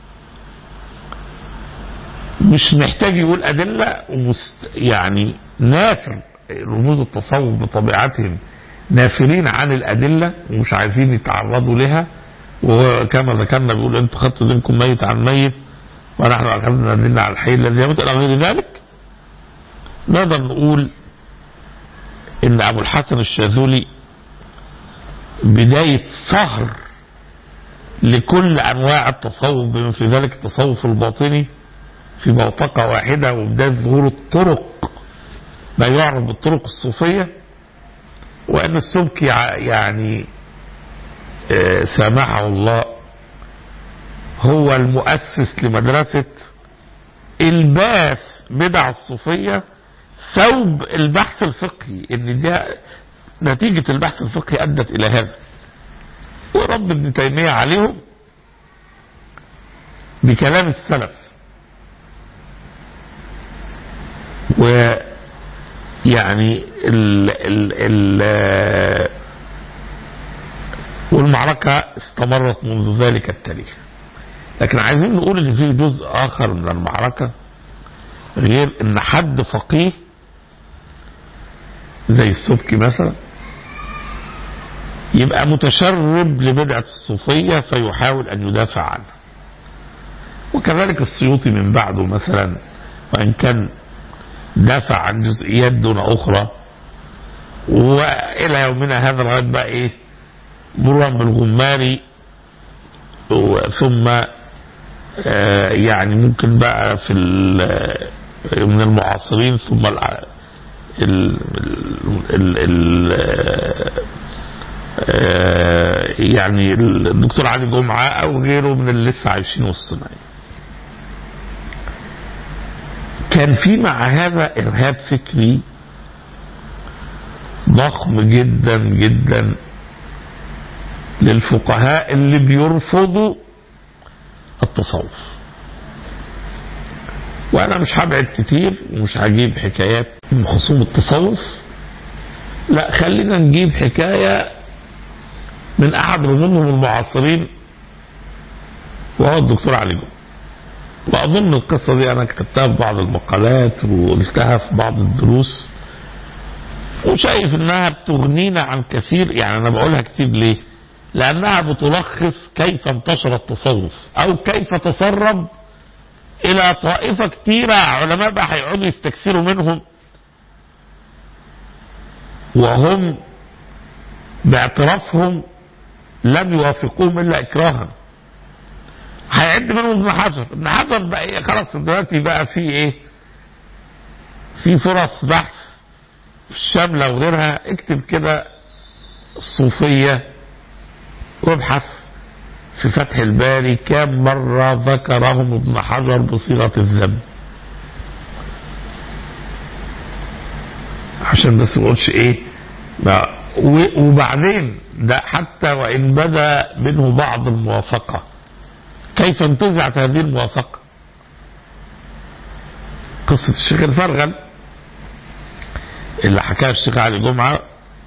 Speaker 2: مش محتاج يقول أدلة ومست يعني نافر رموز التصوف بطبيعتهم نافرين عن الأدلة ومش عايزين يتعرضوا لها وكما ذكرنا بيقول انتوا خدتوا دينكم ميت عن ميت ونحن أخذنا الدين على الحي الذي يموت إلى غير ذلك نقدر نقول إن أبو الحسن الشاذلي بداية صهر لكل أنواع التصوف بما في ذلك التصوف الباطني في بوتقة واحدة وبداية ظهور الطرق ما يعرف بالطرق الصوفية وأن السبكي يعني آه، سامحه الله هو المؤسس لمدرسة الباس بدع الصوفية ثوب البحث الفقهي ان دي نتيجة البحث الفقهي ادت الى هذا ورد ابن تيمية عليهم بكلام السلف ويعني ال ال ال والمعركة استمرت منذ ذلك التاريخ لكن عايزين نقول ان في جزء اخر من المعركة غير ان حد فقيه زي السبكي مثلا يبقى متشرب لبدعة الصوفية فيحاول ان يدافع عنها وكذلك السيوطي من بعده مثلا وان كان دافع عن جزئيات دون اخرى والى يومنا هذا لغايه بقى ايه مرورا بالغماري ثم آه، يعني ممكن بقى في ال- من المعاصرين ثم ال ال ال ال آه، يعني الدكتور علي جمعة أو غيره من اللي لسه عايشين وسطنا يعني. كان في مع هذا إرهاب فكري ضخم جدا جدا للفقهاء اللي بيرفضوا التصوف وانا مش هبعد كتير ومش هجيب حكايات من خصوم التصوف لا خلينا نجيب حكاية من احد رموزهم المعاصرين وهو الدكتور علي جمعة واظن القصة دي انا كتبتها في بعض المقالات وقلتها في بعض الدروس وشايف انها بتغنينا عن كثير يعني انا بقولها كتير ليه لانها بتلخص كيف انتشر التصوف او كيف تسرب الى طائفه كتيره علماء بقى هيقعدوا يستكثروا منهم وهم باعترافهم لم يوافقوهم الا اكراها هيعد منهم ابن حجر ابن حجر بقى إيه خلاص دلوقتي بقى في ايه في فرص بحث في الشامله وغيرها اكتب كده الصوفيه وابحث في فتح الباري كم مرة ذكرهم ابن حجر بصيغة الذم عشان بس ما اقولش ايه ما و- وبعدين ده حتى وان بدا منه بعض الموافقة كيف انتزعت هذه الموافقة قصة الشيخ الفرغل اللي حكاها الشيخ علي جمعة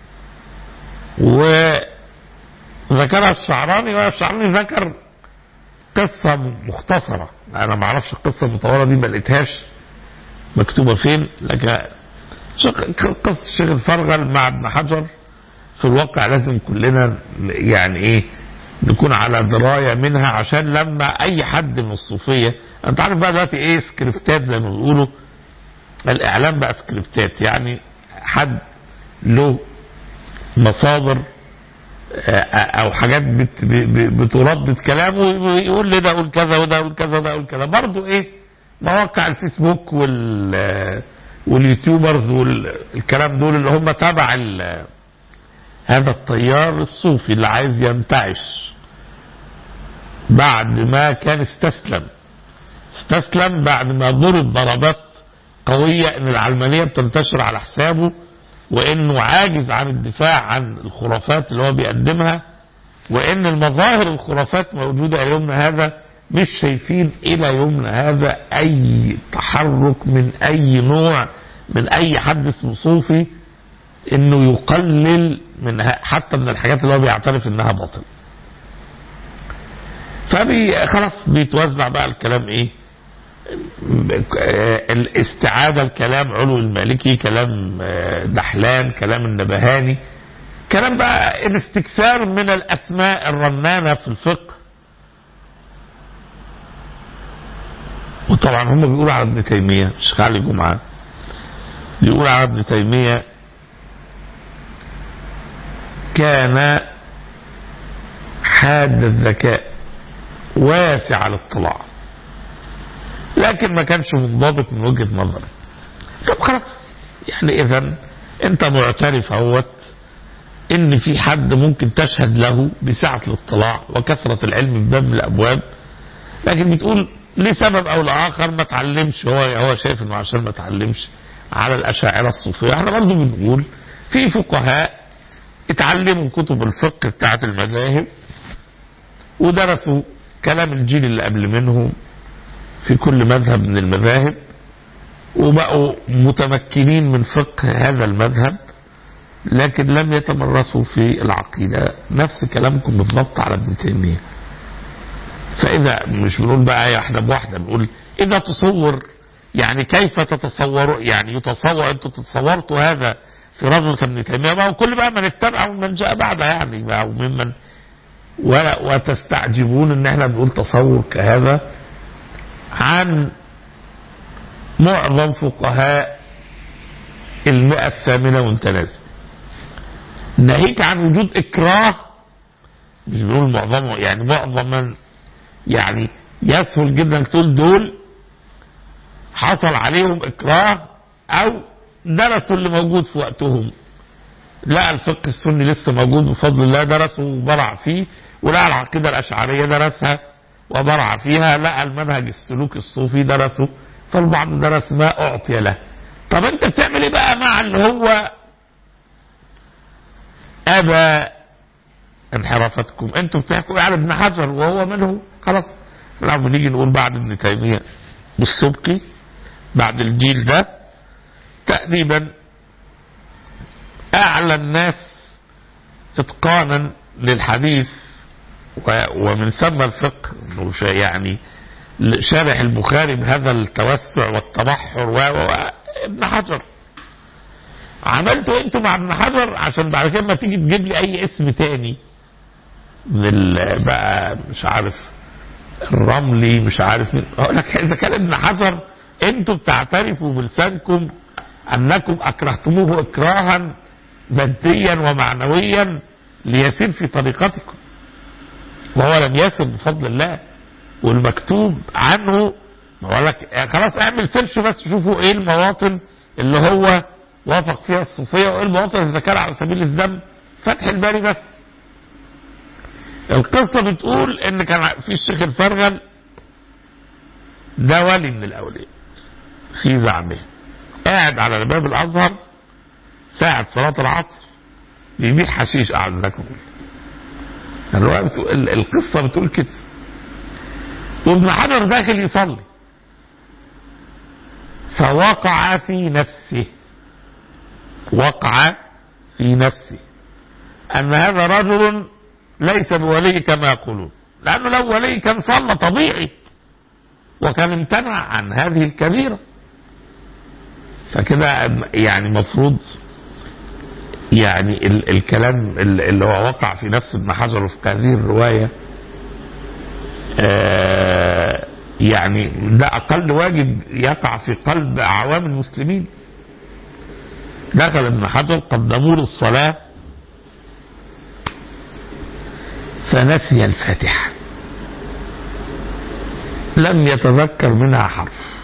Speaker 2: و ذكرها الشعراني والشعراني ذكر قصة مختصرة أنا ما أعرفش القصة المطولة دي ما لقيتهاش مكتوبة فين لكن شق- قصة الشيخ الفرغل مع ابن حجر في الواقع لازم كلنا يعني إيه نكون على دراية منها عشان لما أي حد من الصوفية أنت عارف بقى دلوقتي إيه سكريبتات زي ما بيقولوا الإعلام بقى سكريبتات يعني حد له مصادر او حاجات بت ب- بتردد كلامه ويقول لي ده اقول كذا وده اقول كذا وده اقول كذا برضه ايه مواقع الفيسبوك وال واليوتيوبرز والكلام دول اللي هم تبع ال- هذا التيار الصوفي اللي عايز ينتعش بعد ما كان استسلم استسلم بعد ما ضرب ضربات قوية ان العلمانية بتنتشر على حسابه وانه عاجز عن الدفاع عن الخرافات اللي هو بيقدمها وان المظاهر الخرافات موجوده الى يومنا هذا مش شايفين الى يومنا هذا اي تحرك من اي نوع من اي حد اسمه صوفي انه يقلل من ه- حتى من الحاجات اللي هو بيعترف انها باطل فبي خلاص بيتوزع بقى الكلام ايه آه، الاستعادة الكلام علو المالكي كلام آه، دحلان كلام النبهاني كلام بقى الاستكثار من الاسماء الرنانة في الفقه وطبعا هم بيقولوا على ابن تيمية الشيخ علي جمعة بيقول على ابن تيمية كان حاد الذكاء واسع الاطلاع لكن ما كانش منضبط من وجهة نظري طب خلاص يعني اذا انت معترف اهوت ان في حد ممكن تشهد له بسعة الاطلاع وكثرة العلم في باب من الابواب لكن بتقول لسبب او لاخر ما تعلمش هو هو شايف انه عشان ما تعلمش على الاشاعره الصوفيه احنا برضه بنقول في فقهاء اتعلموا كتب الفقه بتاعت المذاهب ودرسوا كلام الجيل اللي قبل منهم في كل مذهب من المذاهب وبقوا متمكنين من فقه هذا المذهب لكن لم يتمرسوا في العقيدة نفس كلامكم بالضبط على ابن تيمية فإذا مش بنقول بقى آية واحدة بواحدة بنقول إذا تصور يعني كيف تتصور يعني يتصور أنتم تصورتوا هذا في رجل كابن تيمية ما هو كل بقى من اتبع ومن جاء بعده يعني بقى وممن ولا وتستعجبون ان احنا بنقول تصور كهذا عن معظم فقهاء المئة الثامنة وانت نازل ناهيك عن وجود إكراه مش بنقول معظمه يعني معظم من يعني يسهل جدا انك تقول دول حصل عليهم إكراه أو درسوا اللي موجود في وقتهم لا الفقه السني لسه موجود بفضل الله درسه وبرع فيه ولا العقيدة الأشعرية درسها وبرع فيها لا المنهج السلوك الصوفي درسه فالبعض درس ما أعطي له طب أنت بتعمل إيه بقى مع اللي هو أبى انحرافتكم أنتوا بتحكوا على ابن حجر وهو منه خلاص لما بنيجي نقول بعد ابن تيمية والسبكي بعد الجيل ده تقريبا أعلى الناس إتقانا للحديث ومن ثم الفقه يعني شارح البخاري بهذا التوسع والتبحر و ابن حجر عملتوا انتوا مع ابن حجر عشان بعد كده ما تيجي تجيب لي اي اسم تاني من بقى مش عارف الرملي مش عارف مين اقول لك اذا كان ابن حجر انتوا بتعترفوا بلسانكم انكم اكرهتموه اكراها ماديا ومعنويا ليسير في طريقتكم وهو لم يسر بفضل الله والمكتوب عنه بقول لك خلاص اعمل سيرش بس شوفوا ايه المواطن اللي هو وافق فيها الصوفيه وايه المواطن اللي ذكرها على سبيل الذم فتح الباري بس القصه بتقول ان كان في الشيخ الفرغل ده ولي من الاولياء في زعمه قاعد على باب الازهر ساعة صلاة العصر بيبيع حشيش قاعد لكم الرواية بتقول القصة بتقول كده وابن حجر داخل يصلي فوقع في نفسه وقع في نفسه أن هذا رجل ليس بولي كما يقولون لأنه لو ولي كان صلى طبيعي وكان امتنع عن هذه الكبيرة فكده يعني مفروض يعني ال الكلام اللي هو وقع في نفس ابن حجر في هذه الرواية آه يعني ده أقل واجب يقع في قلب أعوام المسلمين دخل ابن حجر قدموا له الصلاة فنسي الفاتحة لم يتذكر منها حرف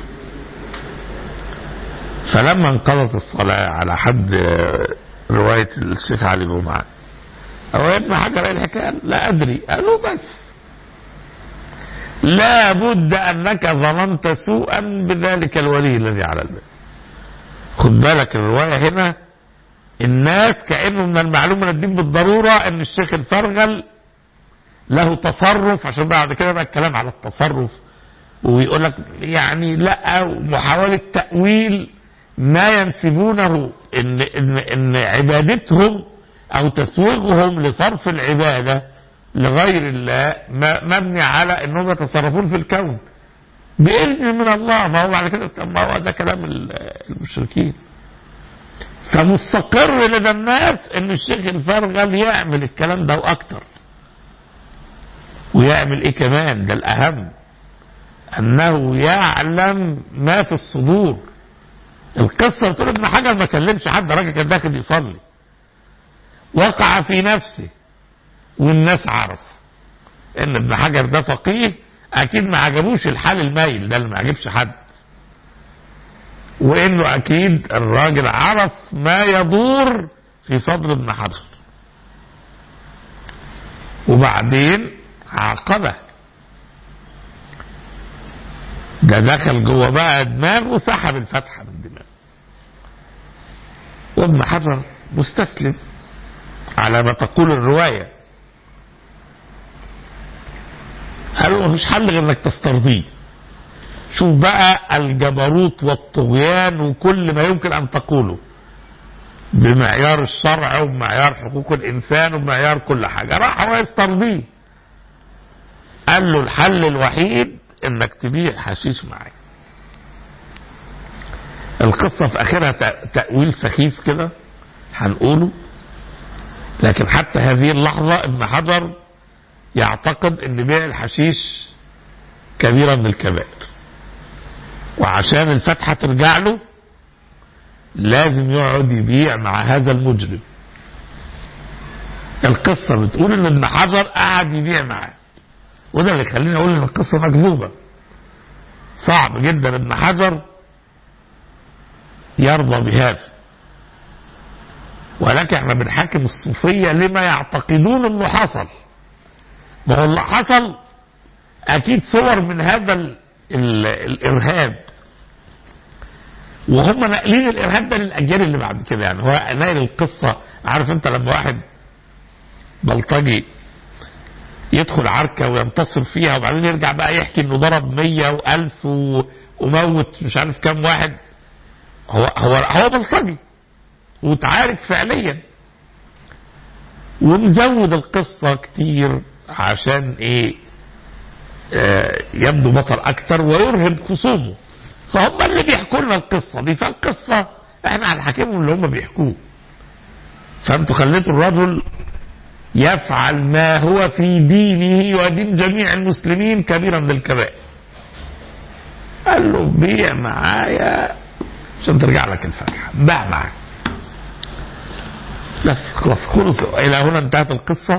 Speaker 2: فلما انقضت الصلاة على حد رواية الشيخ علي جمعة أو ابن حجر ايه الحكاية لا أدري قالوا بس لا بد أنك ظننت سوءا بذلك الولي الذي على الباب خد بالك الرواية هنا الناس كأنه من المعلوم من الدين بالضرورة أن الشيخ الفرغل له تصرف عشان بعد كده بقى الكلام على التصرف ويقول لك يعني لا محاولة تأويل ما ينسبونه ان ان ان عبادتهم او تسويغهم لصرف العباده لغير الله مبني على انهم يتصرفون في الكون باذن من الله ما هو بعد كده ما هو ده كلام المشركين فمستقر لدى الناس ان الشيخ الفرغل يعمل الكلام ده واكتر ويعمل ايه كمان ده الاهم انه يعلم ما في الصدور القصة بتقول ابن حجر ما كلمش حد راجل كان داخل يصلي وقع في نفسه والناس عرف ان ابن حجر ده فقيه اكيد ما عجبوش الحال المايل ده اللي ما عجبش حد وانه اكيد الراجل عرف ما يدور في صدر ابن حجر وبعدين عاقبه ده دخل جوه بقى دماغه وسحب الفتحه من دماغه وابن حجر مستسلم على ما تقول الروايه قال له مفيش حل غير انك تسترضيه شوف بقى الجبروت والطغيان وكل ما يمكن ان تقوله بمعيار الشرع وبمعيار حقوق الانسان وبمعيار كل حاجه راح هو يسترضيه قال له الحل الوحيد انك تبيع حشيش معايا القصة في اخرها تأويل سخيف كده هنقوله لكن حتى هذه اللحظة ابن حجر يعتقد ان بيع الحشيش كبيرة من الكبائر وعشان الفتحة ترجع له لازم يقعد يبيع مع هذا المجرم القصة بتقول ان ابن حجر قعد يبيع معاه وده اللي يخليني اقول ان القصه مكذوبه صعب جدا ابن حجر يرضى بهذا ولكن احنا بنحاكم الصوفيه لما يعتقدون انه حصل ما هو اللي حصل اكيد صور من هذا ال ال الارهاب وهم ناقلين الارهاب ده للاجيال اللي بعد كده يعني هو ناقل القصه عارف انت لما واحد بلطجي يدخل عركة وينتصر فيها وبعدين يرجع بقى يحكي انه ضرب مية والف وموت مش عارف كام واحد هو هو هو بلطجي وتعارك فعليا ونزود القصة كتير عشان ايه آه يبدو بطل اكتر ويرهب خصومه فهم اللي بيحكوا لنا القصة دي فالقصة احنا هنحاكمهم اللي هم بيحكوه فانتوا خليتوا الرجل يفعل ما هو في دينه ودين جميع المسلمين كبيرا من الكبائر قال له بيع معايا عشان ترجع لك الفتحة باع معاك بس خلاص خلص إلى هنا انتهت القصة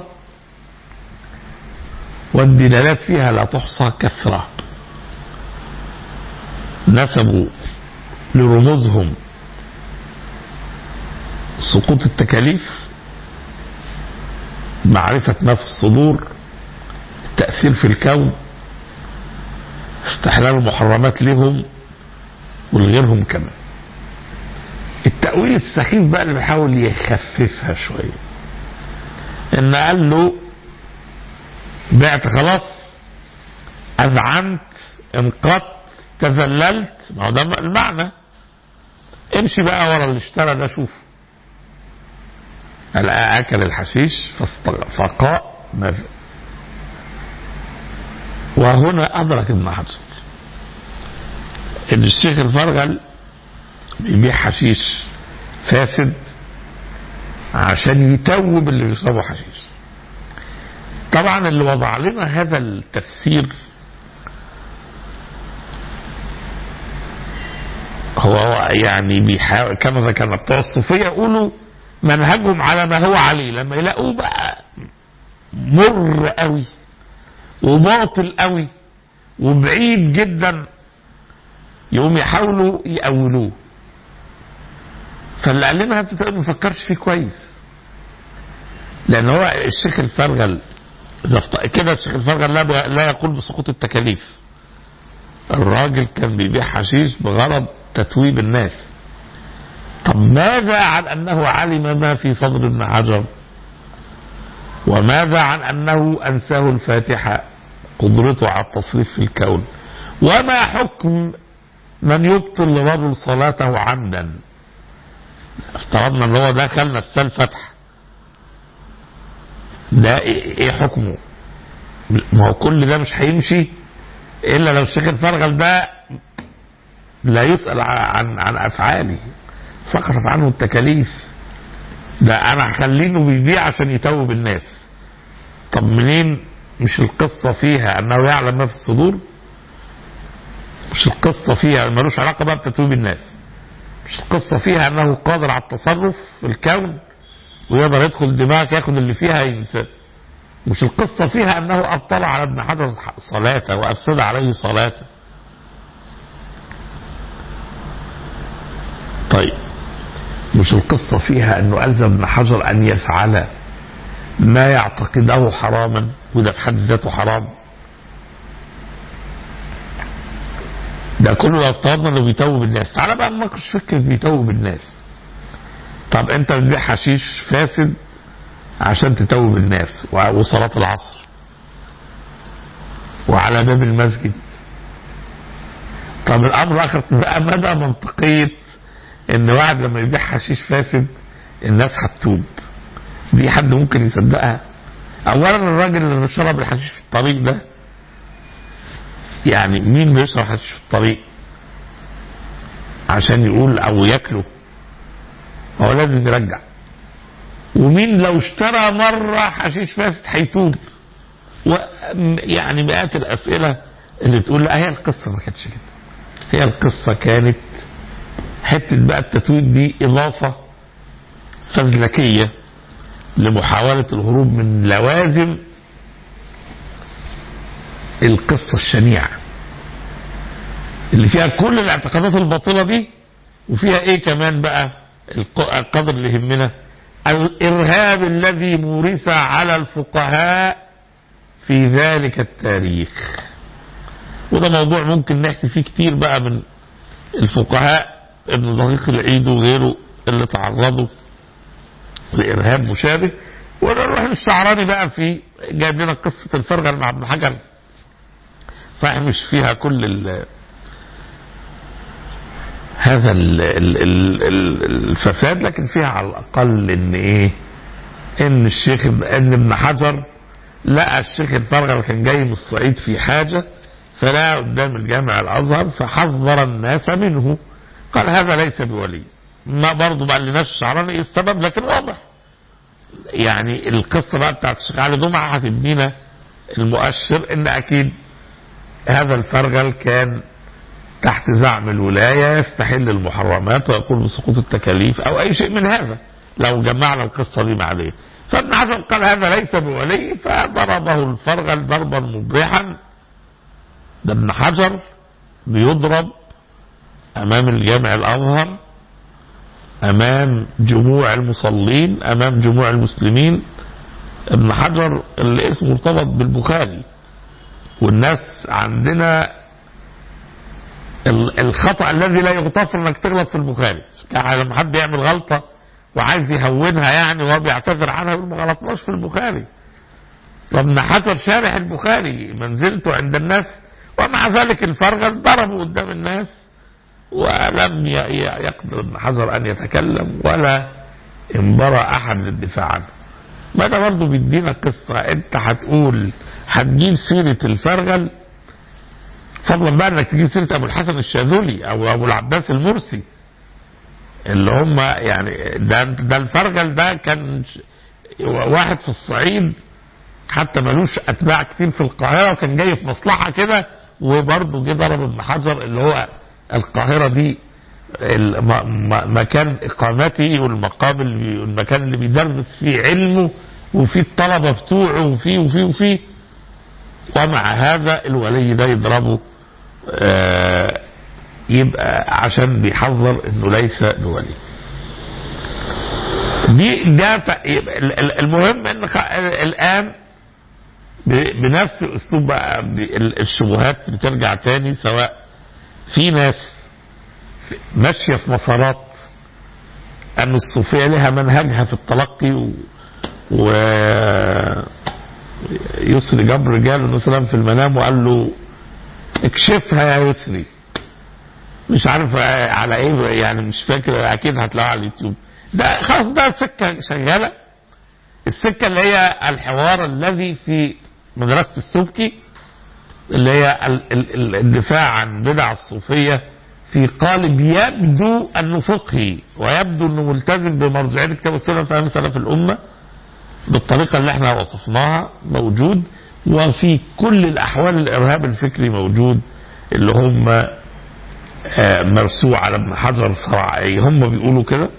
Speaker 2: والدلالات فيها لا تحصى كثرة نسبوا لرموزهم سقوط التكاليف معرفة ما في الصدور التأثير في الكون استحلال المحرمات لهم ولغيرهم كمان التأويل السخيف بقى اللي بيحاول يخففها شوية ان قال له بعت خلاص اذعنت انقضت تذللت ما هو ده المعنى امشي بقى ورا اللي اشترى ده شوف اكل الحشيش فقاء وهنا ادرك ابن حجر ان الشيخ الفرغل بيبيع حشيش فاسد عشان يتوب اللي بيشربوا حشيش طبعا اللي وضع لنا هذا التفسير هو يعني بيحاول كما ذكرنا بتوع الصوفيه يقولوا منهجهم على ما هو عليه لما يلاقوه بقى مر قوي وباطل قوي وبعيد جدا يقوم يحاولوا يأولوه فاللي قال لنا هذا ما فكرش فيه كويس لان هو الشيخ الفرغل كده الشيخ الفرغل لا, لا يقول بسقوط التكاليف الراجل كان بيبيع حشيش بغرض تتويب الناس طب ماذا عن انه علم ما في صدر ابن حجر وماذا عن أنه أنساه الفاتحة قدرته على التصريف في الكون وما حكم من يبطل لرجل صلاته عمدا افترضنا ان هو دخل نساه الفتح ده ايه إيه حكمه ما هو كل ده مش هيمشي الا لو الشيخ الفرغل ده لا يسأل عن عن افعاله سقطت عنه التكاليف ده انا هخليه بيبيع عشان يتوب الناس طب منين مش القصة فيها انه يعلم ما في الصدور مش القصة فيها ملوش علاقة بقى بتتويب الناس مش القصة فيها انه قادر على التصرف في الكون ويقدر يدخل دماغك ياخد اللي فيها ينسى مش القصة فيها انه ابطل على ابن حجر صلاته وافسد عليه صلاته طيب مش القصة فيها انه الزم ابن حجر ان يفعل ما يعتقده حراما وده في حد ذاته حرام ده كله لو افترضنا انه بيتوب الناس تعالى بقى نناقش فكره بيتوب الناس طب انت بتبيع حشيش فاسد عشان تتوب الناس وصلاة العصر وعلى باب المسجد طب الامر اخر بقى مدى منطقية ان واحد لما يبيع حشيش فاسد الناس هتتوب دي حد ممكن يصدقها اولا الراجل اللي شرب الحشيش في الطريق ده يعني مين بيشرب حشيش في الطريق عشان يقول او ياكله هو لازم يرجع ومين لو اشترى مرة حشيش فاسد هيتوب يعني مئات الأسئلة اللي تقول لا هي القصة ما كانتش كده هي القصة كانت حتة بقى التتويب دي إضافة فزلكية لمحاولة الهروب من لوازم القصة الشنيعة اللي فيها كل الاعتقادات الباطلة دي وفيها ايه كمان بقى القدر اللي يهمنا الارهاب الذي مورس على الفقهاء في ذلك التاريخ وده موضوع ممكن نحكي فيه كتير بقى من الفقهاء ابن دقيق العيد وغيره اللي تعرضوا لارهاب مشابه ونروح للشعراني بقى في جايب لنا قصه الفرغل مع ابن حجر صحيح مش فيها كل ال هذا ال ال ال ال الفساد لكن فيها على الاقل ان ايه ان الشيخ ان ابن حجر لقى الشيخ الفرغل كان جاي من الصعيد في حاجه فلا قدام الجامع الازهر فحذر الناس منه قال هذا ليس بولي ما برضه ما قالناش الشعراني ايه السبب لكن واضح يعني القصه بقى بتاعت الشيخ علي جمعه هتدينا المؤشر ان اكيد هذا الفرغل كان تحت زعم الولاية يستحل المحرمات ويقول بسقوط التكاليف أو أي شيء من هذا لو جمعنا القصة دي مع دي فابن حجر قال هذا ليس بولي فضربه الفرغل ضربا مبرحا ده ابن حجر بيضرب أمام الجامع الأزهر أمام جموع المصلين أمام جموع المسلمين ابن حجر اللي اسمه مرتبط بالبخاري والناس عندنا الخطأ الذي لا يغتفر انك تغلط في البخاري يعني لما حد يعمل غلطة وعايز يهونها يعني وهو بيعتذر عنها يقول ما غلطناش في البخاري وابن حجر شارح البخاري منزلته عند الناس ومع ذلك الفرغل ضربه قدام الناس ولم يقدر ابن حجر ان يتكلم ولا انبرى احد للدفاع عنه ما ده برضه بيدينا قصه انت هتقول هتجيب سيره الفرغل فضلا بقى انك تجيب سيره ابو الحسن الشاذلي او ابو العباس المرسي اللي هم يعني ده ده الفرغل ده كان واحد في الصعيد حتى ملوش اتباع كتير في القاهره وكان جاي في مصلحه كده وبرضه جه ضرب ابن حجر اللي هو القاهره دي مكان اقامته والمقام اللي المكان اللي بيدرس فيه علمه وفيه الطلبه بتوعه وفيه وفيه وفيه ومع هذا الولي ده يضربه آه يبقى عشان بيحذر انه ليس بولي دي ده المهم ان الان بنفس اسلوب بقى الشبهات بترجع تاني سواء في ناس ماشيه في مسارات ان الصوفيه لها منهجها في التلقي و يسري جاب رجال النبي صلى الله عليه وسلم في المنام وقال له اكشفها يا يسري مش عارف على ايه يعني مش فاكر اكيد هتلاقوها على اليوتيوب ده خلاص ده سكه شغاله السكه اللي هي الحوار الذي في مدرسه السبكي اللي هي ال- ال- ال- الدفاع عن بدع الصوفيه في قالب يبدو انه فقهي ويبدو انه ملتزم بمرجعيه كتاب السنه فهم سلف الامه بالطريقه اللي احنا وصفناها موجود وفي كل الاحوال الارهاب الفكري موجود اللي هم آه، مرسوع على ابن حجر الفرعي هم بيقولوا كده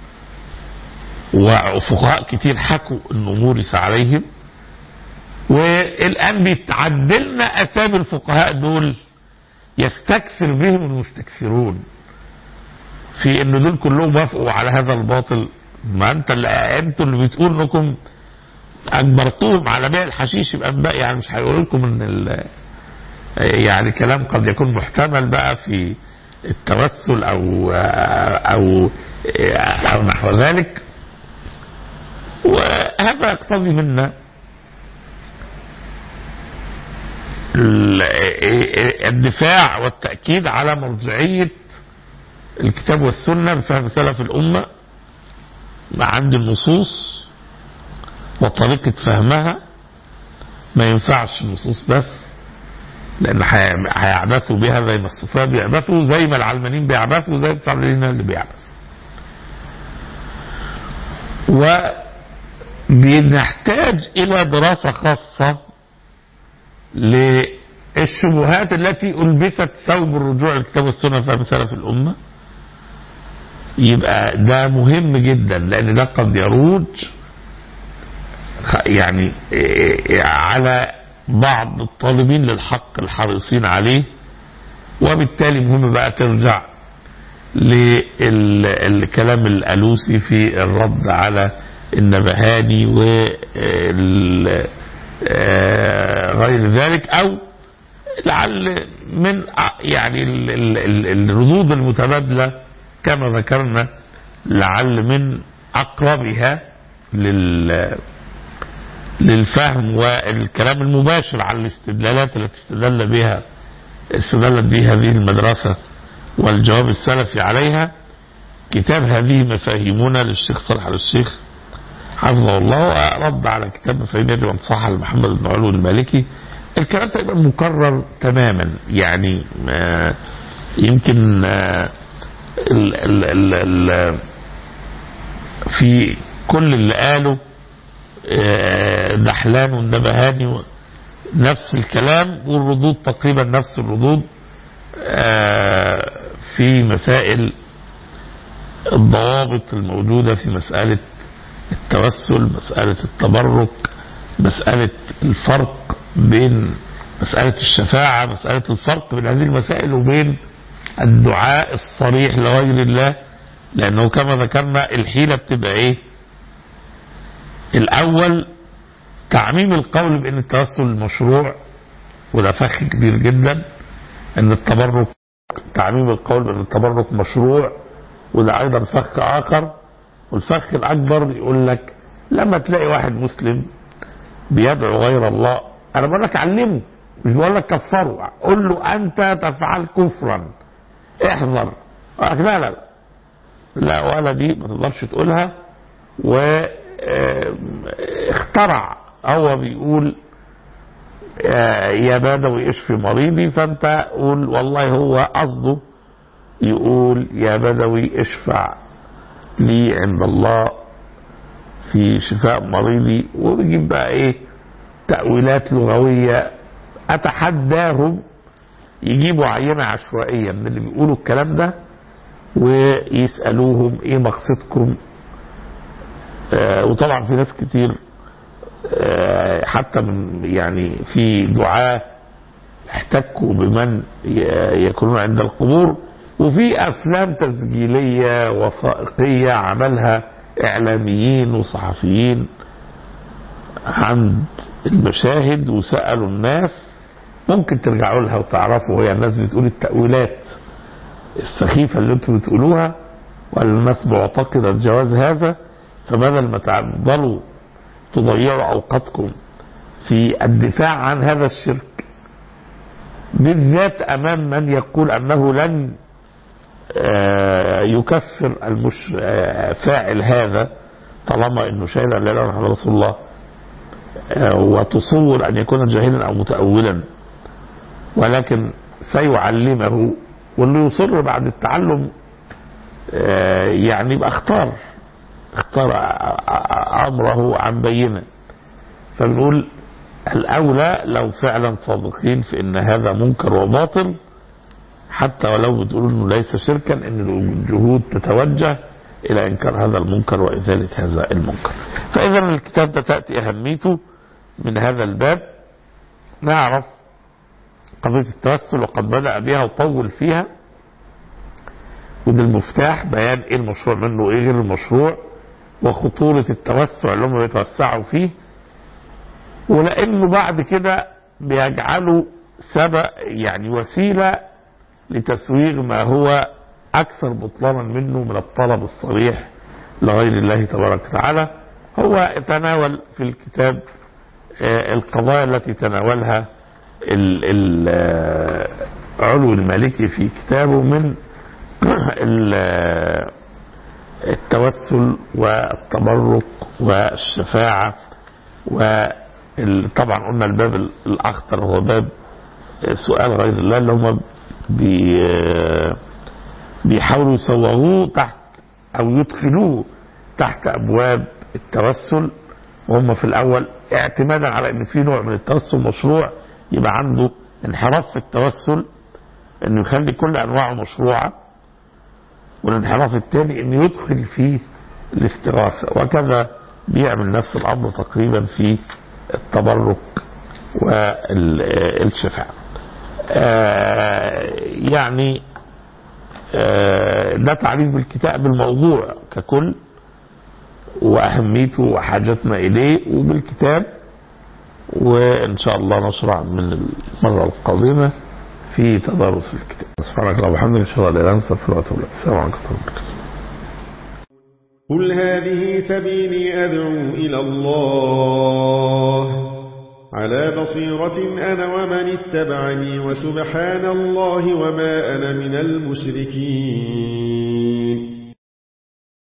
Speaker 2: وفقهاء كتير حكوا انه مورس عليهم والان بيتعدلنا اسامي الفقهاء دول يستكثر بهم المستكثرون في ان دول كلهم وافقوا على هذا الباطل ما انت اللي انتوا اللي بتقول انكم اجبرتوهم على بيع الحشيش يبقى بقى يعني مش هيقول لكم ان ال- يعني كلام قد يكون محتمل بقى في التوسل او او او نحو ذلك وهذا يقتضي منا ال- الدفاع والتأكيد على مرجعية الكتاب والسنة بفهم سلف الأمة عند النصوص وطريقة فهمها ما ينفعش النصوص بس لأن هي- هيعبثوا بها زي ما الصوفية بيعبثوا زي ما العلمانيين بيعبثوا زي الصالحين اللي بيعبث وبنحتاج إلى دراسة خاصة للشبهات التي ألبست ثوب الرجوع للكتاب والسنة في سلف الأمة يبقى ده مهم جدا لأن ده قد يروج خ- يعني إيه على بعض الطالبين للحق الحريصين عليه وبالتالي مهم بقى ترجع للكلام الألوسي في الرد على النبهاني وغير ذلك أو لعل من ع- يعني ال- ال- ال- الردود المتبادلة كما ذكرنا لعل من أقربها لل للفهم والكلام المباشر على الاستدلالات التي استدل بها استدلت بها هذه المدرسة والجواب السلفي عليها كتاب هذه مفاهيمنا للشيخ صالح آل الشيخ حفظه الله رد على كتاب مفاهيم يجب أن تصح لمحمد بن علو المالكي الكلام تقريبا مكرر تماما يعني آه، يمكن آه، ال ال ال ال في كل اللي قاله آه، دحلان والنبهاني و- نفس الكلام والردود تقريبا نفس الردود آه، في مسائل الضوابط الموجودة في مسألة التوسل مسألة التبرك مسألة الفرق بين مسألة الشفاعة مسألة الفرق بين هذه المسائل وبين الدعاء الصريح لغير الله لأنه كما ذكرنا الحيلة بتبقى إيه الأول تعميم القول بأن التوسل مشروع وده فخ كبير جدا أن التبرك تعميم القول بأن التبرك مشروع وده أيضا فخ آخر والفخ الأكبر يقول لك لما تلاقي واحد مسلم بيدعو غير الله أنا بقول لك علمه مش بقول لك كفره قول له أنت تفعل كفرا احذر أقول لك لا لا لا لا ولا دي ما تقدرش تقولها واخترع هو بيقول آه، يا بدوي اشفي مريضي فانت قول والله هو قصده يقول يا بدوي اشفع لي عند الله في شفاء مريضي وبيجيب بقى ايه تأويلات لغوية اتحداهم يجيبوا عينة عشوائية من اللي بيقولوا الكلام ده ويسألوهم ايه مقصدكم آه وطبعا في ناس كتير آه حتى من يعني في دعاة احتكوا بمن ي- يكونون عند القبور وفي افلام تسجيلية وثائقية عملها اعلاميين وصحفيين عند المشاهد وسألوا الناس ممكن ترجعوا لها وتعرفوا هي الناس بتقول التأويلات السخيفة اللي انتم بتقولوها ولا الناس معتقدة جواز هذا فبدل ما تفضلوا تضيعوا أوقاتكم في الدفاع عن هذا الشرك بالذات أمام من يقول أنه لن آه، يكفر المش... آه، فاعل هذا طالما انه شهد ان لا اله الا الله محمد رسول الله آه، وتصور ان يكون جاهلا او متاولا ولكن سيعلمه واللي يصر بعد التعلم آه، يعني يبقى اختار اختار امره عن بينه فبنقول الاولى لو فعلا صادقين في ان هذا منكر وباطل حتى ولو بتقولوا انه ليس شركا ان الجهود تتوجه الى انكار هذا المنكر وازاله هذا المنكر. فاذا الكتاب ده تاتي اهميته من هذا الباب نعرف قضيه التوسل وقد بدا بها وطول فيها وده المفتاح بيان ايه المشروع منه وايه غير المشروع وخطوره التوسع اللي هم بيتوسعوا فيه ولانه بعد كده بيجعلوا سبب يعني وسيله لتسويغ ما هو أكثر بطلانا منه من الطلب الصريح لغير الله تبارك وتعالى هو تناول في الكتاب آه، القضايا التي تناولها ال- ال- آه، علو المالكي في كتابه من ال- آه، التوسل والتبرك والشفاعة وطبعا قلنا الباب الأخطر هو باب سؤال غير الله اللي هم بي بيحاولوا يصوروه تحت او يدخلوه تحت ابواب التوسل وهم في الاول اعتمادا على ان في نوع من التوسل مشروع يبقى عنده انحراف في التوسل انه يخلي كل انواعه مشروعه والانحراف الثاني انه يدخل فيه الاستغاثه وكذا بيعمل نفس الامر تقريبا في التبرك والشفاعه آه، يعني آه، ده تعريف بالكتاب بالموضوع ككل واهميته وحاجتنا اليه وبالكتاب وان شاء الله نشرع من المره القادمه في تدارس الكتاب سبحانك اللهم وبحمدك اشهد ان لا اله الا انت استغفرك واتوب اليك السلام عليكم ورحمه الله وبركاته
Speaker 3: قل هذه سبيلي أدعو إلى الله على بصيرة أنا ومن اتبعني وسبحان الله وما أنا من المشركين